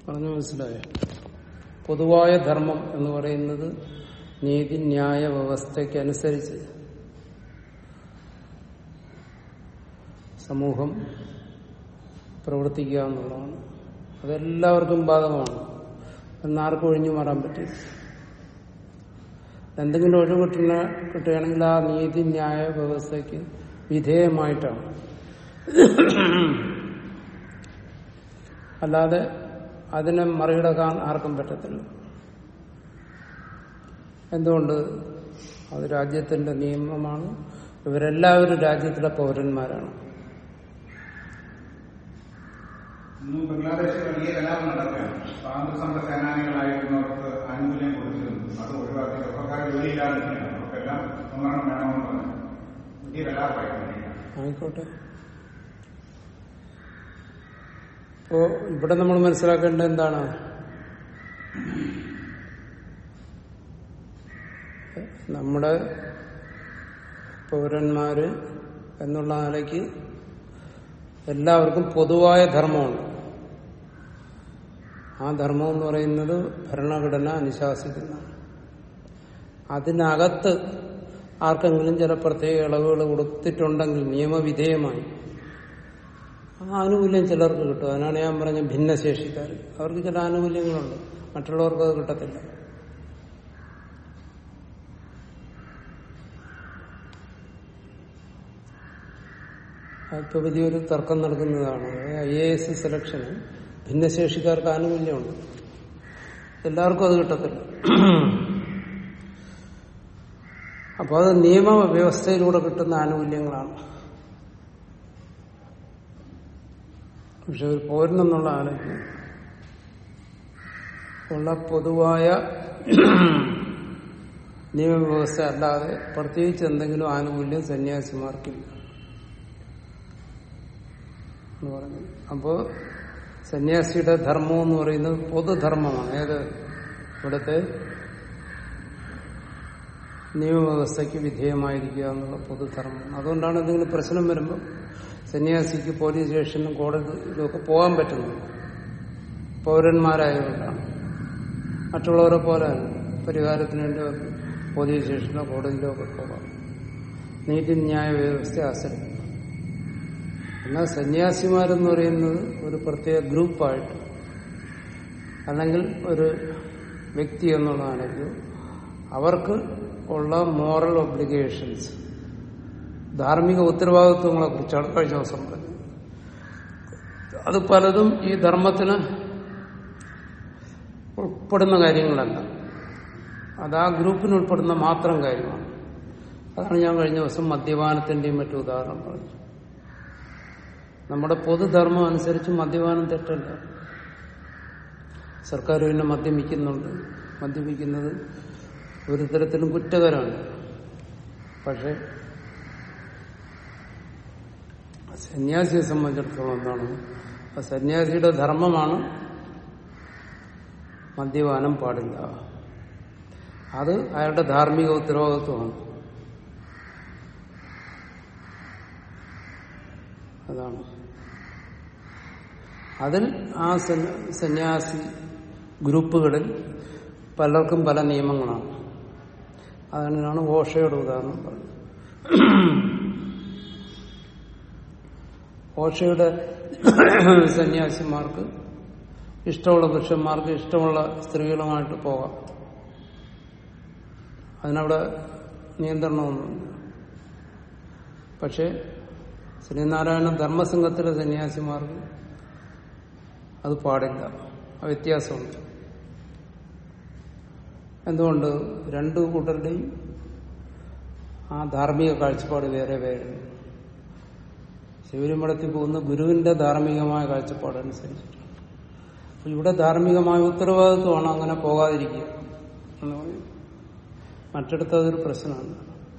പറഞ്ഞു മനസ്സിലായോ പൊതുവായ ധർമ്മം എന്ന് പറയുന്നത് നീതി ന്യായ വ്യവസ്ഥയ്ക്കനുസരിച്ച് സമൂഹം പ്രവർത്തിക്കുക എന്നുള്ളതാണ് അതെല്ലാവർക്കും ബാധകമാണ് എന്നാർക്കും ഒഴിഞ്ഞു മാറാൻ പറ്റും എന്തെങ്കിലും ഒഴിവ് കിട്ടുന്ന കിട്ടുകയാണെങ്കിൽ ആ നീതി ന്യായ വ്യവസ്ഥയ്ക്ക് വിധേയമായിട്ടാണ് അല്ലാതെ അതിനെ മറികടക്കാൻ ആർക്കും പറ്റത്തില്ല എന്തുകൊണ്ട് അത് രാജ്യത്തിന്റെ നിയമമാണ് ഇവരെല്ലാവരും രാജ്യത്തിലെ പൗരന്മാരാണ് ഇന്ന് ബംഗ്ലാദേശിൽ വലിയ കലാപം നടക്കുകയാണ് സ്വാതന്ത്ര്യ സമര സേനാനികളായിരുന്നവർക്ക് ആനുകൂല്യം കൊടുത്തിരുന്നു അത് ഒഴിവാക്കി ചെറുപ്പക്കാർ ജോലിയില്ലാതിരിക്കുകയാണ് അവർക്കെല്ലാം സംവരണം വേണമെന്ന് പറഞ്ഞു വലിയ കലാപമായിരുന്നു ആയിക്കോട്ടെ അപ്പോ ഇവിടെ നമ്മൾ മനസ്സിലാക്കേണ്ടത് എന്താണ് നമ്മുടെ പൗരന്മാര് എന്നുള്ള നിലയ്ക്ക് എല്ലാവർക്കും പൊതുവായ ധർമ്മമുണ്ട് ആ ധർമ്മം എന്ന് പറയുന്നത് ഭരണഘടന അനുശാസിക്കുന്ന അതിനകത്ത് ആർക്കെങ്കിലും ചില പ്രത്യേക ഇളവുകൾ കൊടുത്തിട്ടുണ്ടെങ്കിൽ നിയമവിധേയമായി ആ ആനുകൂല്യം ചിലർക്ക് കിട്ടും അതിനാണ് ഞാൻ പറഞ്ഞ ഭിന്നശേഷിക്കാർ അവർക്ക് ചില ആനുകൂല്യങ്ങളുണ്ട് മറ്റുള്ളവർക്ക് അത് കിട്ടത്തില്ല ഇപ്പൊ വലിയൊരു തർക്കം നടക്കുന്നതാണ് ഐ എ എസ് സെലക്ഷന് ഭിന്നശേഷിക്കാർക്ക് ആനുകൂല്യമുണ്ട് എല്ലാവർക്കും അത് കിട്ടത്തില്ല അപ്പോൾ അത് നിയമവ്യവസ്ഥയിലൂടെ കിട്ടുന്ന ആനുകൂല്യങ്ങളാണ് പക്ഷെ ഒരു പൗരനെന്നുള്ള ആലോചന ഉള്ള പൊതുവായ നിയമവ്യവസ്ഥ അല്ലാതെ പ്രത്യേകിച്ച് എന്തെങ്കിലും ആനുകൂല്യം സന്യാസിമാർക്കില്ല എന്ന് പറഞ്ഞു അപ്പോ സന്യാസിയുടെ ധർമ്മം എന്ന് പറയുന്നത് പൊതുധർമ്മമാണ് ഏത് ഇവിടുത്തെ നിയമവ്യവസ്ഥയ്ക്ക് വിധേയമായിരിക്കുക എന്നുള്ള പൊതുധർമ്മം അതുകൊണ്ടാണ് എന്തെങ്കിലും പ്രശ്നം വരുമ്പോൾ സന്യാസിക്ക് പോലീസ് സ്റ്റേഷനും കോടതിയിലും ഒക്കെ പോകാൻ പറ്റുന്നത് പൗരന്മാരായതുകൊണ്ടാണ് മറ്റുള്ളവരെ പോലെ പരിഹാരത്തിന് വേണ്ടി അവർക്ക് പോലീസ് സ്റ്റേഷനോ കോടതിയിലോ ഒക്കെ പോകാം നീതിന്യായ വ്യവസ്ഥ ആശ്രയിക്കും എന്നാൽ സന്യാസിമാരെന്ന് പറയുന്നത് ഒരു പ്രത്യേക ഗ്രൂപ്പായിട്ട് അല്ലെങ്കിൽ ഒരു വ്യക്തി എന്നുള്ളതാണെങ്കിൽ അവർക്ക് ഉള്ള മോറൽ ഒബ്ലിഗേഷൻസ് ധാർമ്മിക ഉത്തരവാദിത്വങ്ങളെ കുറിച്ചാണ് കഴിഞ്ഞ ദിവസം പറഞ്ഞത് അത് പലതും ഈ ധർമ്മത്തിന് ഉൾപ്പെടുന്ന കാര്യങ്ങളല്ല അത് ആ ഗ്രൂപ്പിന് ഉൾപ്പെടുന്ന മാത്രം കാര്യമാണ് അതാണ് ഞാൻ കഴിഞ്ഞ ദിവസം മദ്യപാനത്തിന്റെയും മറ്റു ഉദാഹരണം പറഞ്ഞത് നമ്മുടെ പൊതുധർമ്മം അനുസരിച്ച് മദ്യപാനം തെറ്റല്ല സർക്കാർ പിന്നെ മദ്യപിക്കുന്നുണ്ട് മദ്യപിക്കുന്നത് ഒരു തരത്തിലും കുറ്റകരമാണ് പക്ഷെ സന്യാസിയെ സംബന്ധിച്ചിടത്തോളം എന്താണ് ആ സന്യാസിയുടെ ധർമ്മമാണ് മദ്യപാനം പാടില്ല അത് അയാളുടെ ധാർമ്മിക ഉത്തരവാദിത്വമാണ് അതാണ് അതിൽ ആ സന്യ- സന്യാസി ഗ്രൂപ്പുകളിൽ പലർക്കും പല നിയമങ്ങളാണ് അതിനാണ് ഓഷയുടെ ഉദാഹരണം പറഞ്ഞത് ഓഷയുടെ സന്യാസിമാർക്ക് ഇഷ്ടമുള്ള പുരുഷന്മാർക്ക് ഇഷ്ടമുള്ള സ്ത്രീകളുമായിട്ട് പോകാം അതിനവിടെ നിയന്ത്രണമൊന്നുമില്ല പക്ഷെ ശ്രീനാരായണ ധർമ്മസംഘത്തിലെ സന്യാസിമാർക്ക് അത് പാടില്ല ആ വ്യത്യാസമുണ്ട് എന്തുകൊണ്ട് രണ്ടു കൂട്ടരുടെയും ആ ധാർമ്മിക കാഴ്ചപ്പാട് വേറെ വേറെ ശിവരിമടത്തിൽ പോകുന്ന ഗുരുവിന്റെ ധാർമ്മികമായ കാഴ്ചപ്പാടനുസരിച്ചിട്ടാണ് അപ്പൊ ഇവിടെ ധാർമ്മികമായ ഉത്തരവാദിത്വമാണ് അങ്ങനെ പോകാതിരിക്കുക എന്ന് പറയും മറ്റിടത്ത് അതൊരു പ്രശ്നമാണ്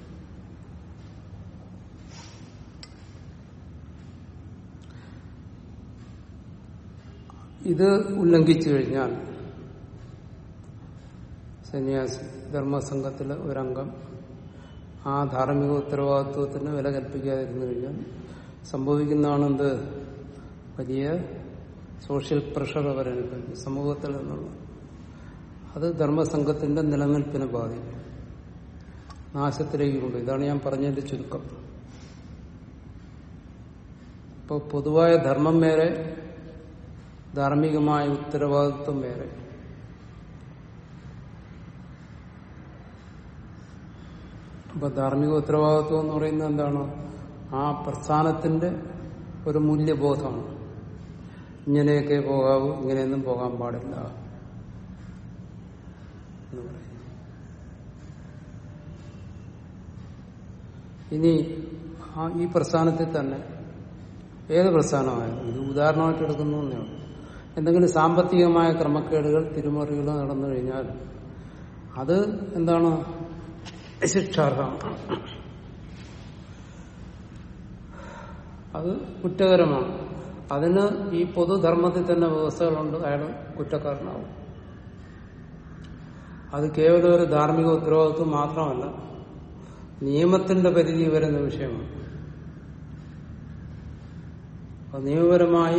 ഇത് ഉല്ലംഘിച്ചു കഴിഞ്ഞാൽ സന്യാസി ധർമ്മസംഘത്തിലെ ഒരംഗം ആ ധാർമ്മിക ഉത്തരവാദിത്വത്തിന് വില കൽപ്പിക്കാതിരുന്നു കഴിഞ്ഞാൽ സംഭവിക്കുന്നതാണ് എന്ത് വലിയ സോഷ്യൽ പ്രഷർ അവരനുഭവിക്കും സമൂഹത്തിൽ നിന്നുള്ള അത് ധർമ്മസംഘത്തിന്റെ നിലനിൽപ്പിനെ ബാധിക്കും നാശത്തിലേക്ക് കൊണ്ടു ഇതാണ് ഞാൻ പറഞ്ഞതിന്റെ ചുരുക്കം ഇപ്പോൾ പൊതുവായ ധർമ്മം വേറെ ധാർമ്മികമായ ഉത്തരവാദിത്വം വേറെ അപ്പൊ ധാർമ്മിക ഉത്തരവാദിത്വം എന്ന് പറയുന്നത് എന്താണ് ആ പ്രസ്ഥാനത്തിന്റെ ഒരു മൂല്യബോധമാണ് ഇങ്ങനെയൊക്കെ പോകാവൂ ഇങ്ങനെയൊന്നും പോകാൻ പാടില്ല എന്ന് പറയുന്നു ഇനി ആ ഈ പ്രസ്ഥാനത്തിൽ തന്നെ ഏത് പ്രസ്ഥാനമായാലും ഇത് ഉദാഹരണമായിട്ട് എടുക്കുന്നു എന്നേ ഉള്ളൂ എന്തെങ്കിലും സാമ്പത്തികമായ ക്രമക്കേടുകൾ തിരുമറികൾ നടന്നു കഴിഞ്ഞാൽ അത് എന്താണ് ശിക്ഷാർഹമാണ് അത് കുറ്റകരമാണ് അതിന് ഈ പൊതുധർമ്മത്തിൽ തന്നെ വ്യവസ്ഥകളുണ്ട് അയാൾ കുറ്റക്കാരനാവും അത് കേവലം ഒരു ധാർമ്മിക ഉത്തരവാദിത്വം മാത്രമല്ല നിയമത്തിന്റെ പരിധി വരുന്ന വിഷയമാണ് അത് നിയമപരമായി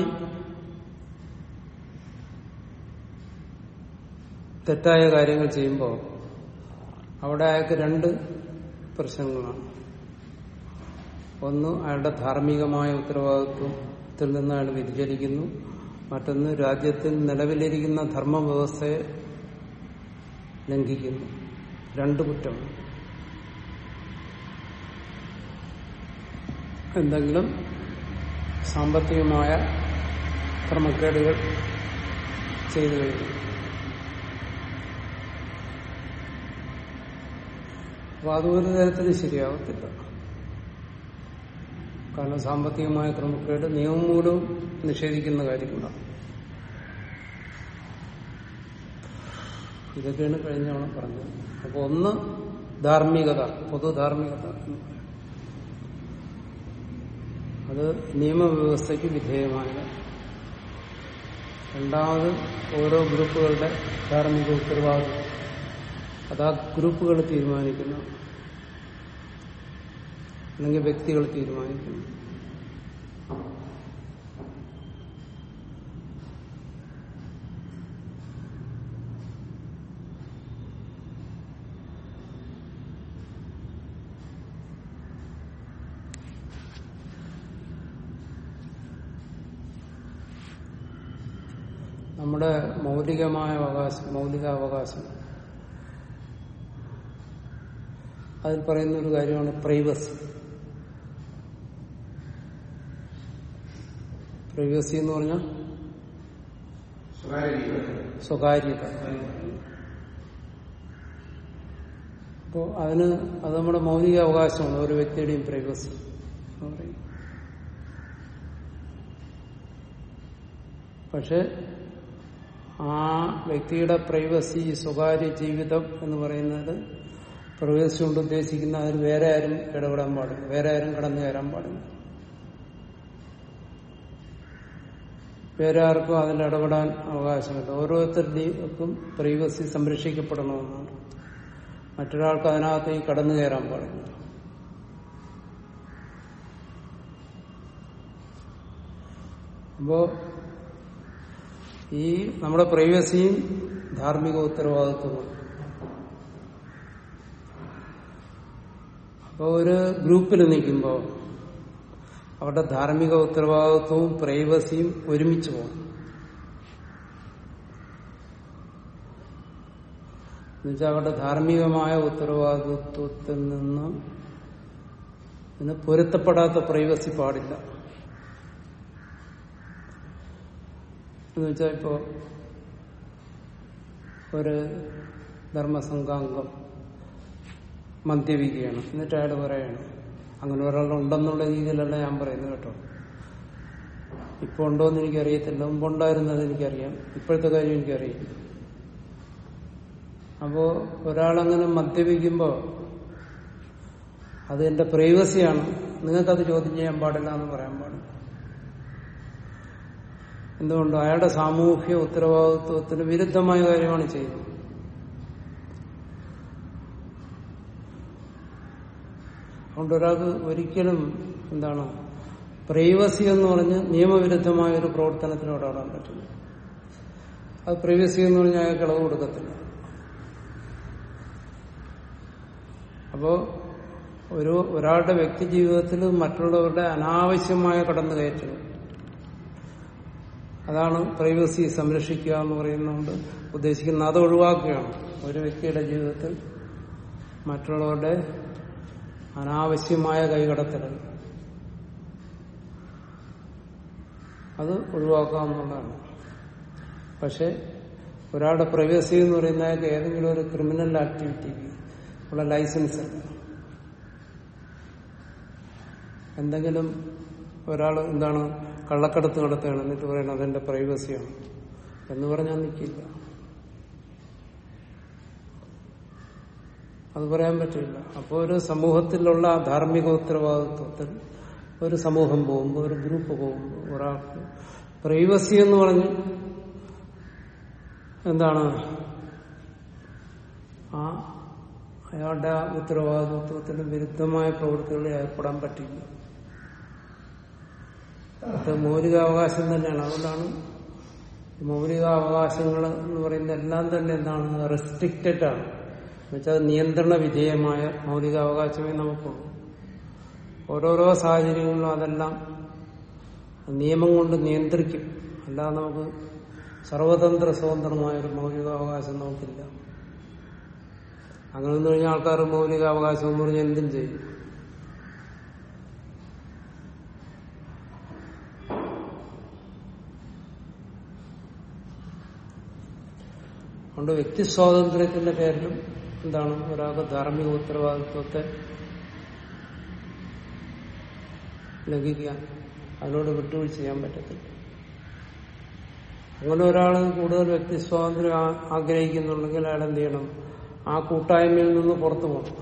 തെറ്റായ കാര്യങ്ങൾ ചെയ്യുമ്പോൾ അവിടെ അയാൾക്ക് രണ്ട് പ്രശ്നങ്ങളാണ് ഒന്ന് അയാളുടെ ധാർമ്മികമായ ഉത്തരവാദിത്വത്തിൽ നിന്ന് അയാൾ വ്യതിചലിക്കുന്നു മറ്റൊന്ന് രാജ്യത്തിൽ നിലവിലിരിക്കുന്ന ധർമ്മ വ്യവസ്ഥയെ ലംഘിക്കുന്നു രണ്ട് കുറ്റമാണ് എന്തെങ്കിലും സാമ്പത്തികമായ ക്രമക്കേടുകൾ ചെയ്തു കഴിഞ്ഞു അപ്പൊ അത് ഒരു തരത്തിൽ ശരിയാവത്തില്ല കാരണം സാമ്പത്തികമായ ക്രമക്കേട് നിയമം മൂലവും നിഷേധിക്കുന്ന കാര്യങ്ങളാണ് ഇതൊക്കെയാണ് കഴിഞ്ഞ തവണ പറഞ്ഞത് അപ്പൊ ഒന്ന് ധാർമ്മികത പൊതു ധാർമ്മികത എന്ന് പറയും. അത് നിയമവ്യവസ്ഥയ്ക്ക് വിധേയമായ രണ്ടാമത് ഓരോ ഗ്രൂപ്പുകളുടെ ധാർമ്മിക ഉത്തരവാദിത്വം അതാ ഗ്രൂപ്പുകൾ തീരുമാനിക്കുന്നു അല്ലെങ്കിൽ വ്യക്തികൾ തീരുമാനിക്കുന്നു നമ്മുടെ മൗലികമായ അവകാശം മൗലികാവകാശം അതിൽ പറയുന്ന ഒരു കാര്യമാണ് പ്രൈവസി പ്രൈവസി എന്ന് പറഞ്ഞാൽ സ്വകാര്യ ജീവിതം സ്വകാര്യത അപ്പോ അതിന് അത് നമ്മുടെ മൗലിക അവകാശമാണ് ഓരോ വ്യക്തിയുടെയും പ്രൈവസി എന്ന് പറയും പക്ഷെ ആ വ്യക്തിയുടെ പ്രൈവസി സ്വകാര്യ ജീവിതം എന്ന് പറയുന്നത് പ്രൈവസി കൊണ്ട് ഉദ്ദേശിക്കുന്ന അതിൽ വേറെ ആരും ഇടപെടാൻ പാടില്ല വേറെ ആരും കടന്നു കയറാൻ പാടില്ല വേറെ ആർക്കും അതിൽ ഇടപെടാൻ അവകാശമില്ല ഓരോരുത്തരുടെയും പ്രൈവസി സംരക്ഷിക്കപ്പെടണമെന്നാണ് മറ്റൊരാൾക്ക് അതിനകത്തേക്ക് കടന്നു കയറാൻ പാടില്ല അപ്പോ ഈ നമ്മുടെ പ്രൈവസിയും ധാർമ്മിക ഉത്തരവാദിത്വവും അപ്പോൾ ഒരു ഗ്രൂപ്പിൽ നിൽക്കുമ്പോൾ അവരുടെ ധാർമ്മിക ഉത്തരവാദിത്വവും പ്രൈവസിയും ഒരുമിച്ച് പോകും എന്നുവെച്ചാൽ അവരുടെ ധാർമ്മികമായ ഉത്തരവാദിത്വത്തിൽ നിന്ന് ഇന്ന് പൊരുത്തപ്പെടാത്ത പ്രൈവസി പാടില്ല എന്നുവെച്ചാൽ ഇപ്പോ ഒരു ധർമ്മസംഘാംഗം മദ്യപിക്കുകയാണ് എന്നിട്ട് അയാൾ പറയാണ് അങ്ങനെ ഒരാളുണ്ടെന്നുള്ള രീതിയിലല്ല ഞാൻ പറയുന്നത് കേട്ടോ ഇപ്പൊ ഉണ്ടോന്ന് എനിക്കറിയത്തില്ല മുമ്പുണ്ടായിരുന്നത് എനിക്കറിയാം ഇപ്പോഴത്തെ കാര്യം എനിക്കറിയില്ല അപ്പോ ഒരാളങ്ങനെ മദ്യപിക്കുമ്പോ അത് എന്റെ പ്രൈവസിയാണ് നിങ്ങൾക്കത് ചോദ്യം ചെയ്യാൻ പാടില്ല എന്ന് പറയാൻ പാടില്ല എന്തുകൊണ്ട് അയാളുടെ സാമൂഹ്യ ഉത്തരവാദിത്വത്തിന് വിരുദ്ധമായ കാര്യമാണ് ചെയ്യുന്നത് അതുകൊണ്ട് ഒരാൾക്ക് ഒരിക്കലും എന്താണ് പ്രൈവസി എന്ന് പറഞ്ഞ് നിയമവിരുദ്ധമായ ഒരു പ്രവർത്തനത്തിന് ഇടപെടാൻ പറ്റില്ല അത് പ്രൈവസി എന്ന് പറഞ്ഞാൽ അയാൾക്ക് ഇളവ് കൊടുക്കത്തില്ല അപ്പോ ഒരു ഒരാളുടെ വ്യക്തി ജീവിതത്തിൽ മറ്റുള്ളവരുടെ അനാവശ്യമായ കടന്നുകയറ്റം അതാണ് പ്രൈവസി സംരക്ഷിക്കുക എന്ന് പറയുന്നതുകൊണ്ട് ഉദ്ദേശിക്കുന്നത് അത് ഒഴിവാക്കുകയാണ് ഒരു വ്യക്തിയുടെ ജീവിതത്തിൽ മറ്റുള്ളവരുടെ അനാവശ്യമായ കൈകടത്തലുകൾ അത് ഒഴിവാക്കാവുന്നതാണ് പക്ഷെ ഒരാളുടെ പ്രൈവസി എന്ന് പറയുന്ന അയാൾക്ക് ഏതെങ്കിലും ഒരു ക്രിമിനൽ ആക്ടിവിറ്റിക്ക് ഉള്ള ലൈസൻസ് അല്ല എന്തെങ്കിലും ഒരാൾ എന്താണ് കള്ളക്കടത്ത് നടത്തുകയാണ് എന്നിട്ട് പറയുന്നത് അതെന്റെ പ്രൈവസിയാണ് എന്ന് പറഞ്ഞാൽ നിൽക്കില്ല അത് പറയാൻ പറ്റില്ല അപ്പോൾ ഒരു സമൂഹത്തിലുള്ള ആ ധാർമ്മിക ഉത്തരവാദിത്വത്തിൽ ഒരു സമൂഹം പോകുമ്പോൾ ഒരു ഗ്രൂപ്പ് പോകുമ്പോൾ ഒരാൾക്ക് പ്രൈവസി എന്ന് പറഞ്ഞ് എന്താണ് ആ അയാളുടെ ആ ഉത്തരവാദിത്വത്തിന് വിരുദ്ധമായ പ്രവൃത്തികളിൽ ഏർപ്പെടാൻ പറ്റില്ല അത് മൗലികാവകാശം തന്നെയാണ് അതുകൊണ്ടാണ് ഈ മൗലികാവകാശങ്ങൾ എന്ന് പറയുന്ന എല്ലാം തന്നെ എന്താണ് റെസ്ട്രിക്റ്റഡ് ആണ് എന്നുവെച്ചാൽ നിയന്ത്രണ വിധേയമായ മൗലികാവകാശമേ നമുക്കുള്ളൂ ഓരോരോ സാഹചര്യങ്ങളിലും അതെല്ലാം നിയമം കൊണ്ട് നിയന്ത്രിക്കും അല്ലാതെ നമുക്ക് സർവതന്ത്ര സ്വതന്ത്രമായ ഒരു മൗലികാവകാശം നമുക്കില്ല അങ്ങനെ വന്നു കഴിഞ്ഞാൽ ആൾക്കാർ മൗലികാവകാശം എന്ന് പറഞ്ഞാൽ എന്തും ചെയ്യും അതുകൊണ്ട് വ്യക്തി സ്വാതന്ത്ര്യത്തിന്റെ പേരിലും എന്താണ് ഒരാൾക്ക് ധാർമ്മിക ഉത്തരവാദിത്വത്തെ ലംഘിക്കാൻ അതിനോട് വിട്ടുവീഴ്ച ചെയ്യാൻ പറ്റത്തില്ല അങ്ങനെ ഒരാൾ കൂടുതൽ വ്യക്തി സ്വാതന്ത്ര്യം ആ- ആഗ്രഹിക്കുന്നുണ്ടെങ്കിൽ അയാൾ എന്ത് ചെയ്യണം ആ കൂട്ടായ്മയിൽ നിന്ന് പുറത്തു പോകണം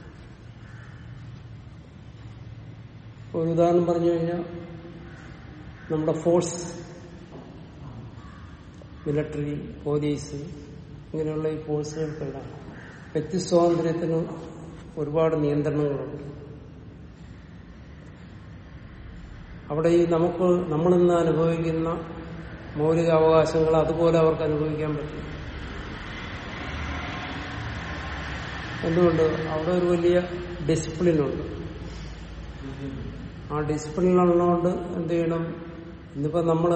ഒരു ഉദാഹരണം പറഞ്ഞു കഴിഞ്ഞാൽ നമ്മുടെ ഫോഴ്സ് മിലിറ്ററി പോലീസ് ഇങ്ങനെയുള്ള ഈ ഫോഴ്സുകൾക്കെല്ലാം വ്യക്തി സ്വാതന്ത്ര്യത്തിന് ഒരുപാട് നിയന്ത്രണങ്ങളുണ്ട് അവിടെ ഈ നമുക്ക് നമ്മളിന്ന് അനുഭവിക്കുന്ന മൗലിക അവകാശങ്ങൾ അതുപോലെ അവർക്ക് അനുഭവിക്കാൻ പറ്റും എന്തുകൊണ്ട് അവിടെ ഒരു വലിയ ഡിസിപ്ലിൻ ഉണ്ട് ആ ഡിസിപ്ലിൻ ഉള്ളതുകൊണ്ട് എന്ത് ചെയ്യണം ഇന്നിപ്പോ നമ്മള്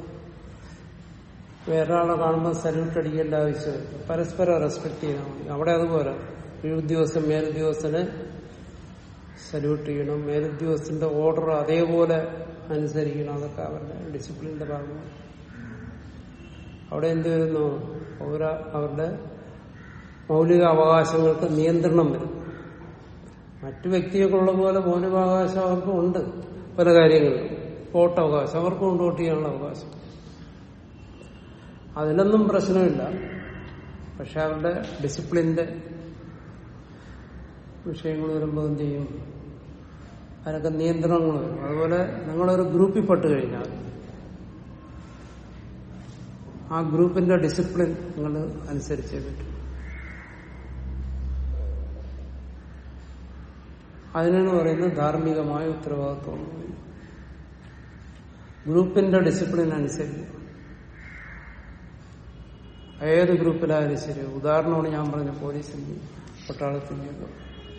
വേറൊരാളെ കാണുമ്പോൾ സല്യൂട്ട് അടിക്കേണ്ട ആവശ്യമില്ല പരസ്പരം റെസ്പെക്ട് ചെയ്താൽ മതി അവിടെ അതുപോലെ കീഴുദ്യോഗസ്ഥൻ മേലുദ്യോഗസ്ഥന് സല്യൂട്ട് ചെയ്യണം മേലുദ്യോഗസ്ഥന്റെ ഓർഡർ അതേപോലെ അനുസരിക്കണം അതൊക്കെ അവരുടെ ഡിസിപ്ലിന്റെ ഭാഗമാണ് അവിടെ എന്ത് വരുന്നു അവര അവരുടെ മൗലിക അവകാശങ്ങൾക്ക് നിയന്ത്രണം വരും മറ്റു വ്യക്തികൾക്കുള്ള പോലെ മൗലികാവകാശം അവർക്കും ഉണ്ട് പല കാര്യങ്ങളിലും വോട്ടവകാശം അവർക്കും ഉണ്ട് വോട്ട് ചെയ്യാനുള്ള അവകാശം അതിലൊന്നും പ്രശ്നമില്ല പക്ഷെ അവരുടെ ഡിസിപ്ലിന്റെ വിഷയങ്ങൾ വരുമ്പോൾ എന്ത് ചെയ്യും അതിനൊക്കെ നിയന്ത്രണങ്ങൾ വരും അതുപോലെ നിങ്ങളൊരു ഗ്രൂപ്പിൽ പെട്ട് കഴിഞ്ഞാൽ ആ ഗ്രൂപ്പിന്റെ ഡിസിപ്ലിൻ നിങ്ങൾ അനുസരിച്ചേ പറ്റും അതിനാണ് പറയുന്നത് ധാർമ്മികമായ ഉത്തരവാദിത്വം എന്ന് പറയുന്നത്. ഗ്രൂപ്പിന്റെ ഡിസിപ്ലിൻ അനുസരിച്ച് ഏത് ഗ്രൂപ്പിലായാലും ശരി ഉദാഹരണമാണ് ഞാൻ പറഞ്ഞ പോലീസിന്റെ പട്ടാളത്തിന്റെ ഒക്കെ.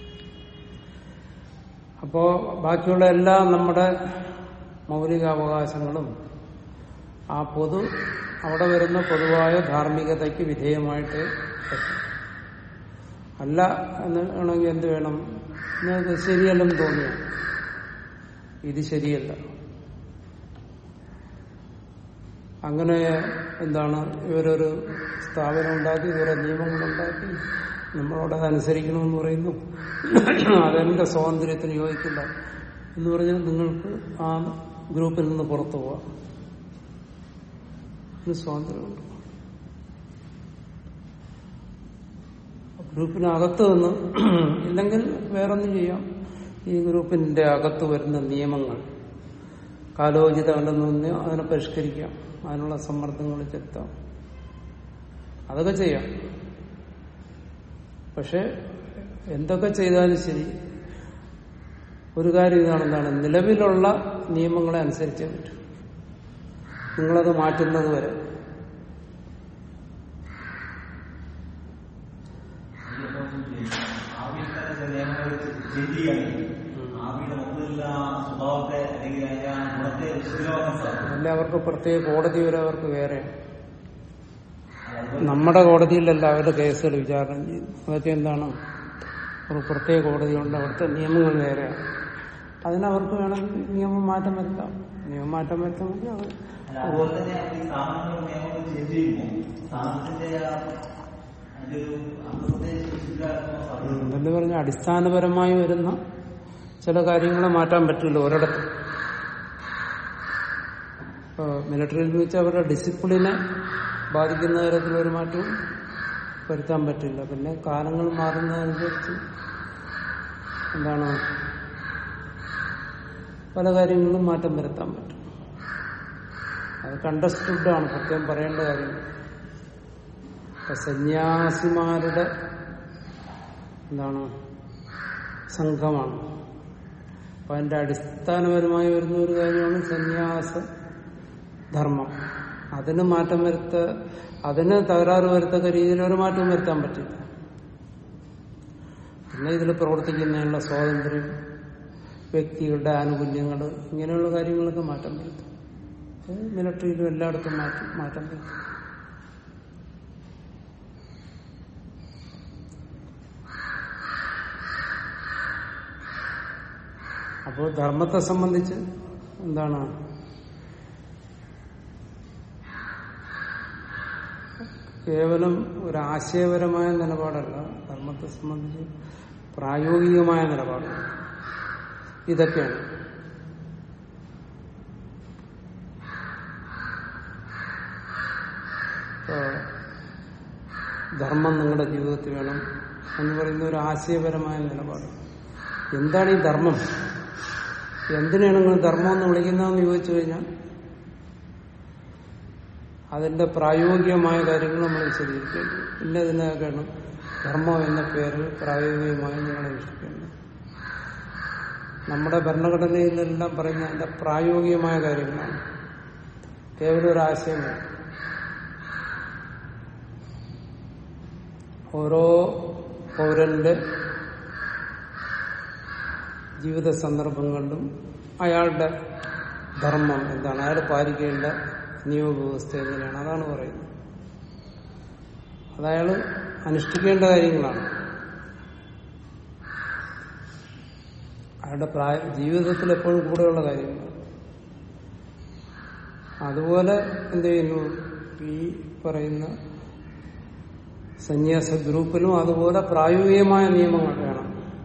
അപ്പോ ബാക്കിയുള്ള എല്ലാ നമ്മുടെ മൗലികാവകാശങ്ങളും ആ പൊതു അവിടെ വരുന്ന പൊതുവായ ധാർമ്മികതയ്ക്ക് വിധേയമായിട്ട് പറ്റും അല്ല എന്ന് വേണമെങ്കിൽ എന്ത് വേണം നിങ്ങൾക്ക് ശരിയല്ലെന്ന് തോന്നിയ ഇത് ശരിയല്ല അങ്ങനെ എന്താണ് ഇവരൊരു സ്ഥാപനം ഉണ്ടാക്കി ഇവരെ നിയമങ്ങളുണ്ടാക്കി നമ്മളോട് അതനുസരിക്കണമെന്ന് പറയുന്നു അതെന്റെ സ്വാതന്ത്ര്യത്തിന് യോജിക്കില്ല എന്ന് പറഞ്ഞാൽ നിങ്ങൾക്ക് ആ ഗ്രൂപ്പിൽ നിന്ന് പുറത്തു പോവാം ഇതിന് സ്വാതന്ത്ര്യമുണ്ട് ഗ്രൂപ്പിനകത്ത് നിന്ന് ഇല്ലെങ്കിൽ വേറൊന്നും ചെയ്യാം ഈ ഗ്രൂപ്പിന്റെ അകത്ത് വരുന്ന നിയമങ്ങൾ കാലോചിതമല്ലെന്ന് അതിനെ പരിഷ്കരിക്കാം അതിനുള്ള സമ്മർദ്ദങ്ങൾ ചെലുത്താം അതൊക്കെ ചെയ്യാം പക്ഷെ എന്തൊക്കെ ചെയ്താലും ശരി ഒരു കാര്യം ഇതാണ് എന്താണ് നിലവിലുള്ള നിയമങ്ങളെ അനുസരിച്ചേ പറ്റൂ നിങ്ങളത് മാറ്റുന്നത് വരെ ആവിയുടെ നിയമങ്ങൾ ചേഞ്ച് ചെയ്യുകയാണെങ്കിൽ ആവിയുടെ മൊത്തത്തിലുള്ള ആ സ്വഭാവത്തെ അല്ലെങ്കിൽ അതിന്റെ ആ ഗുണത്തെ ശിഥിലമാക്കാൻ സാധിക്കും അല്ല അവർക്ക് പ്രത്യേക കോടതി വരെ അവർക്ക് വേറെയാണ് അതുപോലെ നമ്മുടെ കോടതിയിലല്ല അവരുടെ കേസുകൾ വിചാരണ ചെയ്യുന്നത് അതൊക്കെ എന്താണ് ഒരു പ്രത്യേക കോടതിയുണ്ട് അവിടുത്തെ നിയമങ്ങൾ വേറെയാണ് അതിനവർക്ക് വേണമെങ്കിൽ നിയമം മാറ്റം വരുത്താം നിയമം മാറ്റം വരുത്തണമെങ്കിൽ അവർ അല്ല, അതുപോലെ തന്നെ ഈ സ്ഥാപനങ്ങളും നിയമങ്ങളും ചേഞ്ച് ചെയ്യുമ്പോൾ സ്ഥാപനത്തിന്റെ ആ അതിന്റെ ഒരു അന്തത്തെ ശിഥിലമാക്കാൻ സാധിക്കും എന്തെന്ന് പറഞ്ഞാൽ അടിസ്ഥാനപരമായി വരുന്ന ചില കാര്യങ്ങൾ മാറ്റാൻ പറ്റില്ല ഒരിടത്തും ഇപ്പൊ മിലിറ്ററിയിൽ എന്ന് വെച്ചാൽ അവരുടെ ഡിസിപ്ലിനെ ബാധിക്കുന്ന തരത്തിലൊരു മാറ്റവും വരുത്താൻ പറ്റില്ല പിന്നെ കാലങ്ങൾ മാറുന്നതനുസരിച്ച് എന്താണ് പല കാര്യങ്ങളിലും മാറ്റം വരുത്താൻ പറ്റും അത് കണ്ടസ്റ്റഡ് ആണ് പ്രത്യേകം പറയേണ്ട കാര്യങ്ങൾ ഇപ്പൊ സന്യാസിമാരുടെ എന്താണ് സംഘമാണ് അപ്പൊ അതിന്റെ അടിസ്ഥാനപരമായി വരുന്ന ഒരു കാര്യമാണ് സന്യാസ ധർമ്മം അതിന് മാറ്റം വരുത്ത അതിന് തകരാറ് വരുത്തക്ക രീതിയിൽ ഒരു മാറ്റം വരുത്താൻ പറ്റില്ല പിന്നെ ഇതിൽ പ്രവർത്തിക്കുന്നതിനുള്ള സ്വാതന്ത്ര്യം വ്യക്തികളുടെ ആനുകൂല്യങ്ങൾ ഇങ്ങനെയുള്ള കാര്യങ്ങളൊക്കെ മാറ്റം വരുത്തും അത് മിലിറ്ററിയിലും എല്ലായിടത്തും മാറ്റം മാറ്റം വരുത്തും അപ്പോൾ ധർമ്മത്തെ സംബന്ധിച്ച് എന്താണ് കേവലം ഒരു ആശയപരമായ നിലപാടല്ല ധർമ്മത്തെ സംബന്ധിച്ച് പ്രായോഗികമായ നിലപാടാണ് ഇതൊക്കെയാണ് ഇപ്പോ ധർമ്മം നിങ്ങളുടെ ജീവിതത്തിൽ വേണം എന്ന് പറയുന്ന ഒരു ആശയപരമായ നിലപാട് എന്താണ് ഈ ധർമ്മം എന്തിനാണ് നിങ്ങൾ ധർമ്മം എന്ന് വിളിക്കുന്നതെന്ന് ചോദിച്ചു കഴിഞ്ഞാൽ അതിന്റെ പ്രായോഗികമായ കാര്യങ്ങൾ നമ്മൾ വിശദീകരിക്കേണ്ടത് പിന്നെ ഇതിനൊക്കെയാണ് ധർമ്മം എന്ന പേര് പ്രായോഗികമായി നിങ്ങൾ അനുഷ്ഠിക്കേണ്ടത് നമ്മുടെ ഭരണഘടനയിലെല്ലാം പറയുന്ന അതിന്റെ പ്രായോഗികമായ കാര്യങ്ങളാണ് കേവലം ഒരു ആശയമാണ് ഓരോ പൗരന്റെ ജീവിത സന്ദർഭങ്ങളിലും അയാളുടെ ധർമ്മം എന്താണ് അയാൾ പാലിക്കേണ്ട നിയമവ്യവസ്ഥ എങ്ങനെയാണ് അതാണ് പറയുന്നത് അതയാൾ അനുഷ്ഠിക്കേണ്ട കാര്യങ്ങളാണ് അയാളുടെ പ്രായ ജീവിതത്തിൽ എപ്പോഴും കൂടെയുള്ള കാര്യങ്ങളാണ് അതുപോലെ എന്ത് ചെയ്യുന്നു ഈ പറയുന്ന സന്യാസ ഗ്രൂപ്പിലും അതുപോലെ പ്രായോഗികമായ നിയമങ്ങൾ വേണം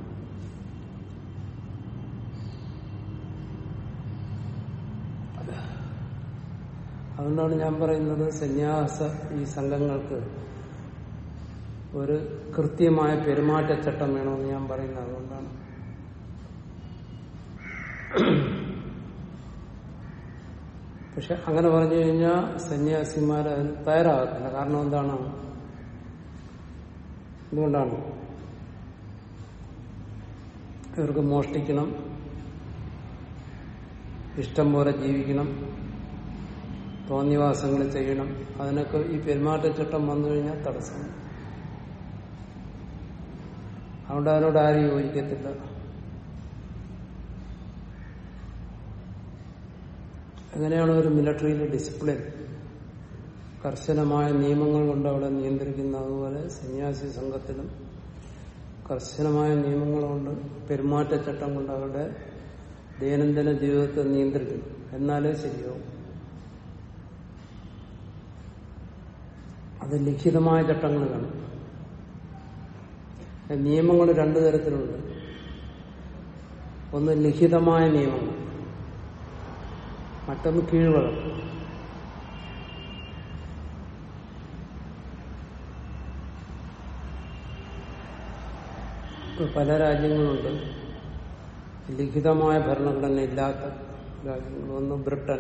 അതുകൊണ്ടാണ് ഞാൻ പറയുന്നത് സന്യാസ ഈ സംഘങ്ങൾക്ക് ഒരു കൃത്യമായ പെരുമാറ്റച്ചട്ടം വേണമെന്ന് ഞാൻ പറയുന്നത് അതുകൊണ്ടാണ് പക്ഷെ അങ്ങനെ പറഞ്ഞു കഴിഞ്ഞാൽ സന്യാസിമാർ അതിന് തയ്യാറാകത്തില്ല കാരണം എന്താണ് എന്തുകൊണ്ടാണ് ഇവർക്ക് മോഷ്ടിക്കണം ഇഷ്ടം പോലെ ജീവിക്കണം തോന്നിവാസങ്ങൾ ചെയ്യണം അതിനൊക്കെ ഈ പെരുമാറ്റച്ചട്ടം വന്നു കഴിഞ്ഞാൽ തടസ്സം അതുകൊണ്ട് അതിനോട് ആരും യോജിക്കത്തില്ല എങ്ങനെയാണ് ഒരു മിലിറ്ററിയിലെ ഡിസിപ്ലിൻ കർശനമായ നിയമങ്ങൾ കൊണ്ട് അവിടെ നിയന്ത്രിക്കുന്ന അതുപോലെ സന്യാസി സംഘത്തിലും കർശനമായ നിയമങ്ങൾ കൊണ്ട് പെരുമാറ്റച്ചട്ടം കൊണ്ട് അവരുടെ ദൈനംദിന ജീവിതത്തെ നിയന്ത്രിക്കുന്നു എന്നാലേ ശരിയാവും അത് ലിഖിതമായ ചട്ടങ്ങൾ വേണം നിയമങ്ങൾ രണ്ടു തരത്തിലുണ്ട് ഒന്ന് ലിഖിതമായ നിയമങ്ങൾ മറ്റൊന്ന് കീഴ്വഴക്കം ഇപ്പൊ പല രാജ്യങ്ങളുണ്ട് ലിഖിതമായ ഭരണഘടന ഇല്ലാത്ത രാജ്യങ്ങൾ ഒന്ന് ബ്രിട്ടൻ